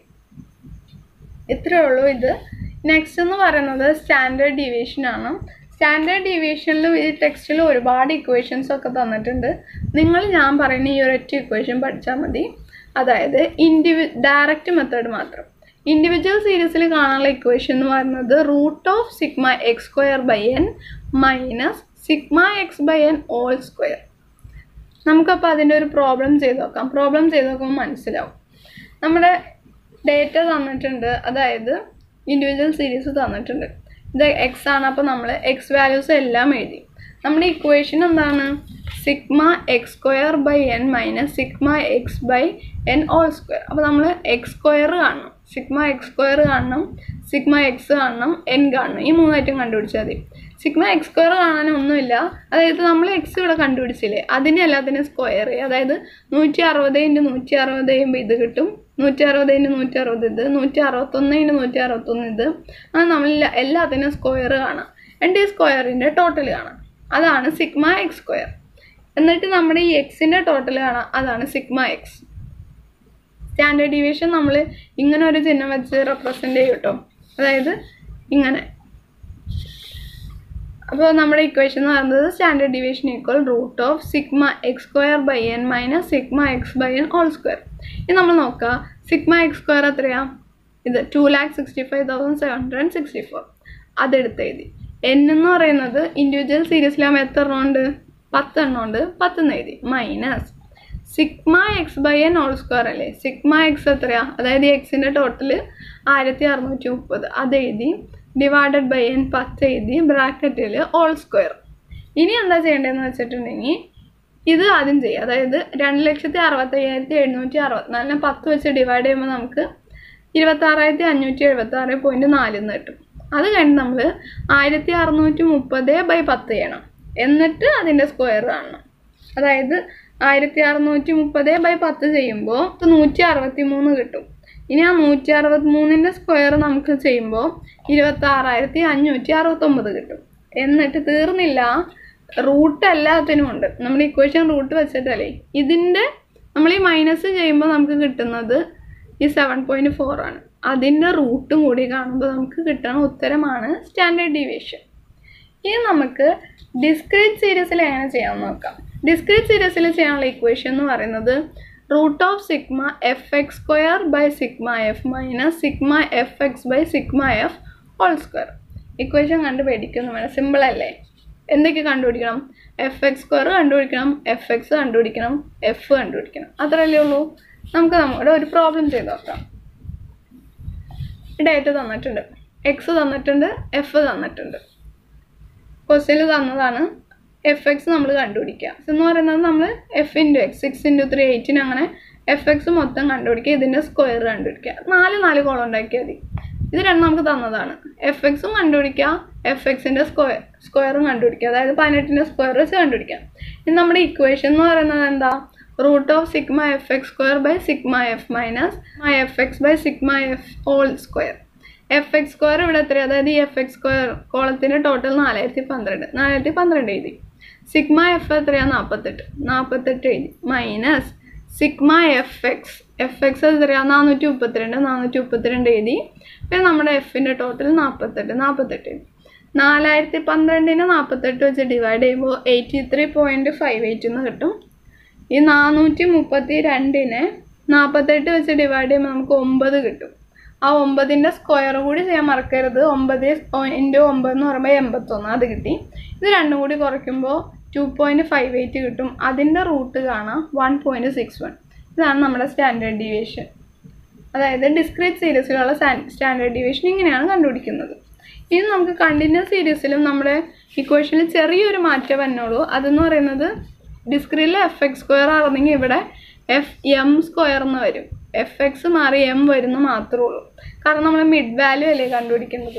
ഇത്രയേ ഉള്ളൂ ഇത് നെക്സ്റ്റ് എന്ന് പറയുന്നത് സ്റ്റാൻഡേർഡ് ഡീവിയേഷൻ ആണ് സ്റ്റാൻഡേർഡ് ഡീവിയേഷനിലും ഈ ടെക്സ്റ്റിൽ ഒരുപാട് ഇക്വേഷൻസ് ഒക്കെ തന്നിട്ടുണ്ട് നിങ്ങൾ ഞാൻ പറയുന്ന ഈ ഒരൊറ്റ ഇക്വേഷൻ പഠിച്ചാൽ മതി അതായത് ഇൻഡിവി ഡയറക്റ്റ് മെത്തേഡ് മാത്രം ഇൻഡിവിജ്വൽ സീരീസിൽ കാണാനുള്ള ഇക്വേഷൻ എന്ന് പറയുന്നത് root of sigma X square by N minus sigma X by N whole square നമുക്കപ്പോൾ അതിൻ്റെ ഒരു പ്രോബ്ലം ചെയ്ത് നോക്കാം പ്രോബ്ലം ചെയ്ത് നോക്കുമ്പോൾ മനസ്സിലാവും നമ്മുടെ ഡേറ്റ തന്നിട്ടുണ്ട് അതായത് ഇൻഡിവിജ്വൽ സീരീസ് തന്നിട്ടുണ്ട് ഇത് എക്സ് ആണ് അപ്പോൾ നമ്മൾ എക്സ് വാല്യൂസ് എല്ലാം എഴുതി നമ്മുടെ ഇക്വേഷൻ എന്താണ് sigma X square by N minus sigma X by N whole square അപ്പോൾ നമ്മൾ എക്സ് സ്ക്വയർ കാണണം സിഗ്മ എക്സ് സ്ക്വയർ കാണണം സിഗ്മ എക്സ് കാണണം എൻ കാണണം ഈ മൂന്നായിട്ടും കണ്ടുപിടിച്ചാൽ മതി സിഗ്മ എക്സ് സ്ക്വയർ കാണാനൊന്നുമില്ല അതായത് നമ്മൾ എക്സ് ഇവിടെ കണ്ടുപിടിച്ചില്ലേ അതിനെ എല്ലാത്തിനും സ്ക്വയർ ചെയ്യുക അതായത് നൂറ്റി അറുപത് ഇൻറ്റു നൂറ്റി അറുപത് ചെയ്യുമ്പോൾ ഇത് കിട്ടും നൂറ്റി അറുപത് ഇൻറ്റു നൂറ്റി അറുപത് ഇത് നൂറ്റി അറുപത്തൊന്ന് ഇൻറ്റു നൂറ്റി അറുപത്തൊന്ന് ഇത് അങ്ങനെ നമ്മൾ എല്ലാത്തിനും സ്ക്വയർ കാണാം എന്നിട്ട് ഈ സ്ക്വയറിൻ്റെ ടോട്ടൽ കാണാം അതാണ് സിഗ്മ എക്സ് സ്ക്വയർ എന്നിട്ട് നമ്മുടെ ഈ എക്സിൻ്റെ ടോട്ടൽ കാണാം അതാണ് സിഗ്മ എക്സ് സ്റ്റാൻഡേർഡ് ഡീവിയേഷൻ നമ്മൾ ഇങ്ങനെ ഒരു ചിഹ്നം വെച്ച് റെപ്രസെൻ്റ് ചെയ്യും കേട്ടോ അതായത് ഇങ്ങനെ അപ്പോൾ നമ്മുടെ ഇക്വേഷൻ എന്ന് പറയുന്നത് standard deviation equal root of sigma X square by N minus sigma X by N whole square ഇത് നമ്മൾ നോക്കുക സിഗ്മ എക്സ് സ്ക്വയർ എത്രയാ ഇത് two lakh sixty five thousand seven hundred and sixty four അതെടുത്ത് എഴുതി എൻ എന്ന് പറയുന്നത് ഇൻഡിവിജ്വൽ സീരീസിലാകുമ്പോൾ എത്ര എണ്ണം ഉണ്ട് പത്തെണ്ണം ഉണ്ട് പത്തെന്ന് എഴുതി minus sigma X by n whole square അല്ലേ സിഗ്മ എക്സ് എത്രയാ അതായത് എക്സിൻ്റെ ടോട്ടൽ ആയിരത്തി അറുന്നൂറ്റി മുപ്പത് അത് എഴുതി ഡിവൈഡഡ് ബൈ എൻ പത്ത് എഴുതി ബ്രാക്കറ്റിൽ ഹോൾ സ്ക്വയർ ഇനി എന്താ ചെയ്യേണ്ടതെന്ന് വെച്ചിട്ടുണ്ടെങ്കിൽ ഇത് ആദ്യം ചെയ്യുക അതായത് രണ്ട് ലക്ഷത്തി അറുപത്തയ്യായിരത്തി എഴുന്നൂറ്റി അറുപത്തിനാലിനെ പത്ത് വെച്ച് ഡിവൈഡ് ചെയ്യുമ്പോൾ നമുക്ക് ഇരുപത്താറായിരത്തി അഞ്ഞൂറ്റി എഴുപത്തി ആറ് പോയിൻറ്റ് നാലിന്ന് കിട്ടും അത് കഴിഞ്ഞ് നമ്മൾ ആയിരത്തി അറുന്നൂറ്റി മുപ്പത് ബൈ പത്ത് ചെയ്യണം എന്നിട്ട് അതിൻ്റെ സ്ക്വയർ കാണണം അതായത് ആയിരത്തി അറുന്നൂറ്റി മുപ്പത് ബൈ പത്ത് ചെയ്യുമ്പോൾ നൂറ്റി അറുപത്തി മൂന്ന് കിട്ടും ഇനി ആ നൂറ്റി അറുപത്തി മൂന്നിൻ്റെ സ്ക്വയർ നമുക്ക് ചെയ്യുമ്പോൾ ഇരുപത്തി ആറായിരത്തി അഞ്ഞൂറ്റി അറുപത്തൊമ്പത് കിട്ടും എന്നിട്ട് തീർന്നില്ല റൂട്ട് എല്ലാത്തിനും ഉണ്ട് നമ്മൾ ഇക്വേഷൻ റൂട്ട് വെച്ചിട്ടല്ലേ ഇതിൻ്റെ നമ്മൾ ഈ മൈനസ് ചെയ്യുമ്പോൾ നമുക്ക് കിട്ടുന്നത് ഈ സെവൻ പോയിൻറ്റ് ഫോർ ആണ് അതിൻ്റെ റൂട്ടും കൂടി കാണുമ്പോൾ നമുക്ക് കിട്ടുന്ന ഉത്തരമാണ് സ്റ്റാൻഡേർഡ് ഡീവിയേഷൻ ഇനി നമുക്ക് ഡിസ്ക്രീറ്റ് സീരീസിൽ എങ്ങനെ ചെയ്യാമെന്ന് നോക്കാം ഡിസ്ക്രീറ്റ് സീരീസിൽ ചെയ്യാനുള്ള ഇക്വേഷൻ എന്ന് പറയുന്നത് root of sigma F x square by sigma f minus sigma F X by sigma f whole square equation കണ്ട് പേടിക്കുന്നു വേണം സിമ്പിൾ അല്ലേ എന്തൊക്കെ കണ്ടുപിടിക്കണം എഫ് എക്സ് സ്ക്വയർ കണ്ടുപിടിക്കണം എഫ് എക്സ് കണ്ടുപിടിക്കണം എഫ് കണ്ടുപിടിക്കണം അത്രയല്ലേ ഉള്ളൂ നമുക്ക് നമ്മുടെ ഒരു പ്രോബ്ലം ചെയ്ത് നോക്കാം ഡേറ്റ് തന്നിട്ടുണ്ട് എക്സ് തന്നിട്ടുണ്ട് എഫ് തന്നിട്ടുണ്ട് ക്വസ്റ്റ്യനിൽ തന്നതാണ് എഫ് എക്സ് നമ്മൾ കണ്ടുപിടിക്കുക എന്ന് പറയുന്നത് നമ്മൾ f into x six into three എയ്റ്റിന് അങ്ങനെ എഫ് എക്സ് മൊത്തം കണ്ടുപിടിക്കുക ഇതിൻ്റെ സ്ക്വയർ കണ്ടുപിടിക്കുക നാല് നാല് കോളം ഉണ്ടാക്കിയാൽ മതി ഇത് രണ്ടും നമുക്ക് തന്നതാണ് എഫ് എക്സും കണ്ടുപിടിക്കുക എഫ് എക്സിൻ്റെ സ്ക്വയർ സ്ക്വയറും കണ്ടുപിടിക്കുക അതായത് പതിനെട്ടിൻ്റെ സ്ക്വയർ വെച്ച് കണ്ടുപിടിക്കാം ഇത് നമ്മുടെ ഇക്വേഷൻ എന്ന് പറയുന്നത് എന്താ root of sigma F x square by sigma f minus f X by sigma f whole square f x square ഇവിടെ എത്ര അതായത് ഈ എഫ് എക്സ് സ്ക്വയർ കോളത്തിൻ്റെ ടോട്ടൽ നാലായിരത്തി പന്ത്രണ്ട് നാലായിരത്തി പന്ത്രണ്ട് എഴുതി സിഗ്മ എഫ് എത്രയാണ് നാൽപ്പത്തെട്ട് നാൽപ്പത്തെട്ട് എഴുതി minus sigma F x f x എത്രയാണ് നാനൂറ്റി മുപ്പത്തിരണ്ട് നാനൂറ്റി മുപ്പത്തിരണ്ട് എഴുതി പിന്നെ നമ്മുടെ എഫിൻ്റെ ടോട്ടൽ നാൽപ്പത്തെട്ട് നാൽപ്പത്തെട്ട് എഴുതി നാലായിരത്തി പന്ത്രണ്ടിന് നാൽപ്പത്തെട്ട് വെച്ച് ഡിവൈഡ് ചെയ്യുമ്പോൾ eighty three point five eight എന്ന് കിട്ടും ഈ നാനൂറ്റി മുപ്പത്തി രണ്ടിനെ നാൽപ്പത്തെട്ട് വെച്ച് ഡിവൈഡ് ചെയ്യുമ്പോൾ നമുക്ക് ഒമ്പത് കിട്ടും ആ ഒമ്പതിൻ്റെ സ്ക്വയർ കൂടി ചെയ്യാൻ മറക്കരുത് ഒമ്പത് ഇൻറ്റു ഒമ്പത് എന്ന് പറയുമ്പോൾ എൺപത്തൊന്ന് അത് കിട്ടി ഇത് രണ്ടും കൂടി കുറയ്ക്കുമ്പോൾ ടു പോയിൻറ്റ് ഫൈവ് എയ്റ്റ് കിട്ടും അതിൻ്റെ റൂട്ട് കാണാം വൺ പോയിൻറ്റ് സിക്സ് വൺ ഇതാണ് നമ്മുടെ സ്റ്റാൻഡേർഡ് ഡീവിയേഷൻ അതായത് ഡിസ്ക്രീറ്റ് സീരീസിലുള്ള സ്റ്റാൻഡേർഡ് ഡീവിയേഷൻ ഇങ്ങനെയാണ് കണ്ടുപിടിക്കുന്നത് ഇനി നമുക്ക് കണ്ടിന്യൂസ് സീരീസിലും നമ്മുടെ ഇക്വേഷനിൽ ചെറിയൊരു മാറ്റം വന്നോളൂ അതെന്ന് പറയുന്നത് ഡിസ്ക്രീറ്റിൽ എഫ് എക്സ് സ്ക്വയർ ആണെങ്കിൽ ഇവിടെ എഫ് എം സ്ക്വയർ എന്ന് വരും എഫ് എക്സ് മാറി എം വരുന്ന മാത്രമേ ഉള്ളൂ കാരണം നമ്മൾ മിഡ് വാല്യൂ അല്ലേ കണ്ടുപിടിക്കുന്നത്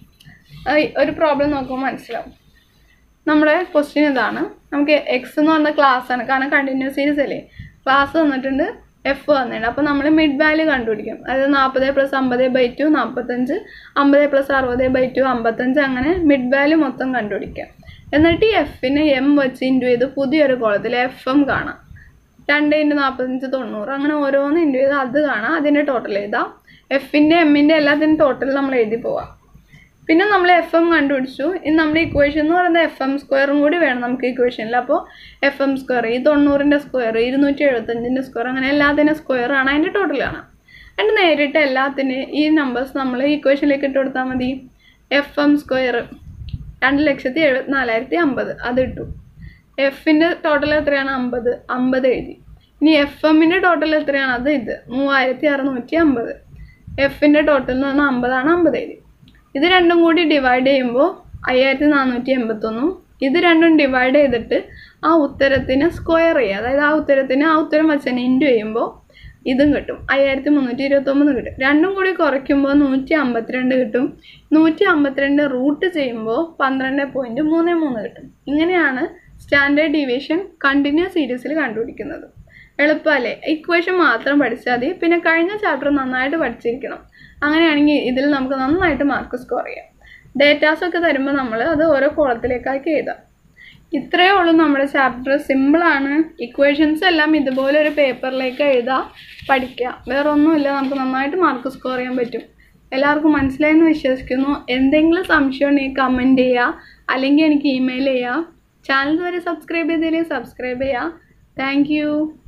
അത് ഒരു പ്രോബ്ലം നോക്കുമ്പോൾ മനസ്സിലാവും നമ്മുടെ ക്വസ്റ്റ്യൻ ഇതാണ് നമുക്ക് എക്സ് എന്ന് പറഞ്ഞ ക്ലാസ് ആണ് കാരണം കണ്ടിന്യൂസ് സീരീസ് അല്ലേ ക്ലാസ് തന്നിട്ടുണ്ട് എഫ് വന്നിട്ടുണ്ട് അപ്പോൾ നമ്മൾ മിഡ് വാല്യൂ കണ്ടുപിടിക്കും അതായത് നാൽപ്പത് പ്ലസ് അമ്പത് ബൈ ടു നാൽപ്പത്തഞ്ച് അമ്പത് പ്ലസ് അറുപത് ബൈ ടു അമ്പത്തഞ്ച് അങ്ങനെ മിഡ് വാല്യൂ മൊത്തം കണ്ടുപിടിക്കാം എന്നിട്ട് ഈ എഫിനെ എം വെച്ച് ഇൻറ്റു ചെയ്ത് പുതിയൊരു കോളത്തിൽ എഫ് എം കാണാം രണ്ട് ഇൻറ്റു നാൽപ്പത്തഞ്ച് തൊണ്ണൂറ് അങ്ങനെ ഓരോന്ന് ഇൻറ്റു ചെയ്ത് അത് കാണാം അതിൻ്റെ ടോട്ടൽ എഴുതാം എഫിൻ്റെ എമ്മിൻ്റെ എല്ലാത്തിൻ്റെ ടോട്ടൽ നമ്മൾ എഴുതി പോവാം പിന്നെ നമ്മൾ എഫ് എം കണ്ടുപിടിച്ചു ഇനി നമ്മുടെ ഇക്വേഷൻ എന്ന് പറയുന്നത് എഫ് എം സ്ക്വയറും കൂടി വേണം നമുക്ക് ഇക്വേഷനിൽ അപ്പോൾ എഫ് എം സ്ക്വയർ ഈ തൊണ്ണൂറിൻ്റെ സ്ക്വയർ ഇരുന്നൂറ്റി എഴുപത്തഞ്ചിൻ്റെ സ്ക്വയർ അങ്ങനെ എല്ലാത്തിൻ്റെ സ്ക്വയർ ആണ് അതിൻ്റെ ടോട്ടൽ കാണാം എന്നിട്ട് നേരിട്ട് എല്ലാത്തിൻ്റെ ഈ നമ്പേഴ്സ് നമ്മൾ ഇക്വേഷനിലേക്ക് ഇട്ട് കൊടുത്താൽ മതി എഫ് എം സ്ക്വയർ രണ്ട് ലക്ഷത്തി എഴുപത്തിനാലായിരത്തി അമ്പത് അത് ഇട്ടു എഫിൻ്റെ ടോട്ടൽ എത്രയാണ് അമ്പത് അമ്പത് എഴുതി ഇനി എഫ് എമ്മിൻ്റെ ടോട്ടൽ എത്രയാണ് അത് ഇത് മൂവായിരത്തി അറുന്നൂറ്റി അമ്പത് എഫിൻ്റെ ടോട്ടൽ എന്ന് പറഞ്ഞാൽ അമ്പതാണ് അമ്പത് എഴുതി ഇത് രണ്ടും കൂടി ഡിവൈഡ് ചെയ്യുമ്പോൾ അയ്യായിരത്തി നാനൂറ്റി എൺപത്തൊന്നും ഇത് രണ്ടും ഡിവൈഡ് ചെയ്തിട്ട് ആ ഉത്തരത്തിന് സ്ക്വയർ ചെയ്യുക അതായത് ആ ഉത്തരത്തിന് ആ ഉത്തരം വെച്ച് തന്നെ ഇൻറ്റു ചെയ്യുമ്പോൾ ഇതും കിട്ടും അയ്യായിരത്തി മുന്നൂറ്റി ഇരുപത്തൊമ്പത് കിട്ടും രണ്ടും കൂടി കുറയ്ക്കുമ്പോൾ നൂറ്റി അമ്പത്തിരണ്ട് കിട്ടും നൂറ്റി അമ്പത്തിരണ്ട് റൂട്ട് ചെയ്യുമ്പോൾ പന്ത്രണ്ട് പോയിൻറ്റ് മൂന്ന് മൂന്ന് കിട്ടും ഇങ്ങനെയാണ് സ്റ്റാൻഡേർഡ് ഡീവിയേഷൻ കണ്ടിന്യൂസ് സീരീസിൽ കണ്ടുപിടിക്കുന്നത് എളുപ്പമല്ലേ ഇക്വേഷൻ മാത്രം പഠിച്ചാൽ മതി പിന്നെ കഴിഞ്ഞ ചാപ്റ്റർ നന്നായിട്ട് പഠിച്ചിരിക്കണം അങ്ങനെയാണെങ്കിൽ ഇതിൽ നമുക്ക് നന്നായിട്ട് മാർക്ക് സ്കോർ ചെയ്യാം ഡേറ്റാസ് ഒക്കെ തരുമ്പോൾ നമ്മൾ അത് ഓരോ കോളത്തിലേക്കാക്കി എഴുതാം ഇത്രയേ ഉള്ളൂ നമ്മുടെ ചാപ്റ്റർ സിമ്പിളാണ് ഇക്വേഷൻസ് എല്ലാം ഇതുപോലെ ഒരു പേപ്പറിലേക്ക് എഴുതാം പഠിക്കുക വേറെ ഒന്നുമില്ല നമുക്ക് നന്നായിട്ട് മാർക്ക് സ്കോർ ചെയ്യാൻ പറ്റും എല്ലാവർക്കും മനസ്സിലായെന്ന് വിശ്വസിക്കുന്നു എന്തെങ്കിലും സംശയം ഉണ്ടെങ്കിൽ കമൻറ്റ് ചെയ്യുക അല്ലെങ്കിൽ എനിക്ക് ഇമെയിൽ ചെയ്യുക ചാനൽ വരെ സബ്സ്ക്രൈബ് ചെയ്തില്ലെങ്കിൽ സബ്സ്ക്രൈബ് ചെയ്യുക താങ്ക്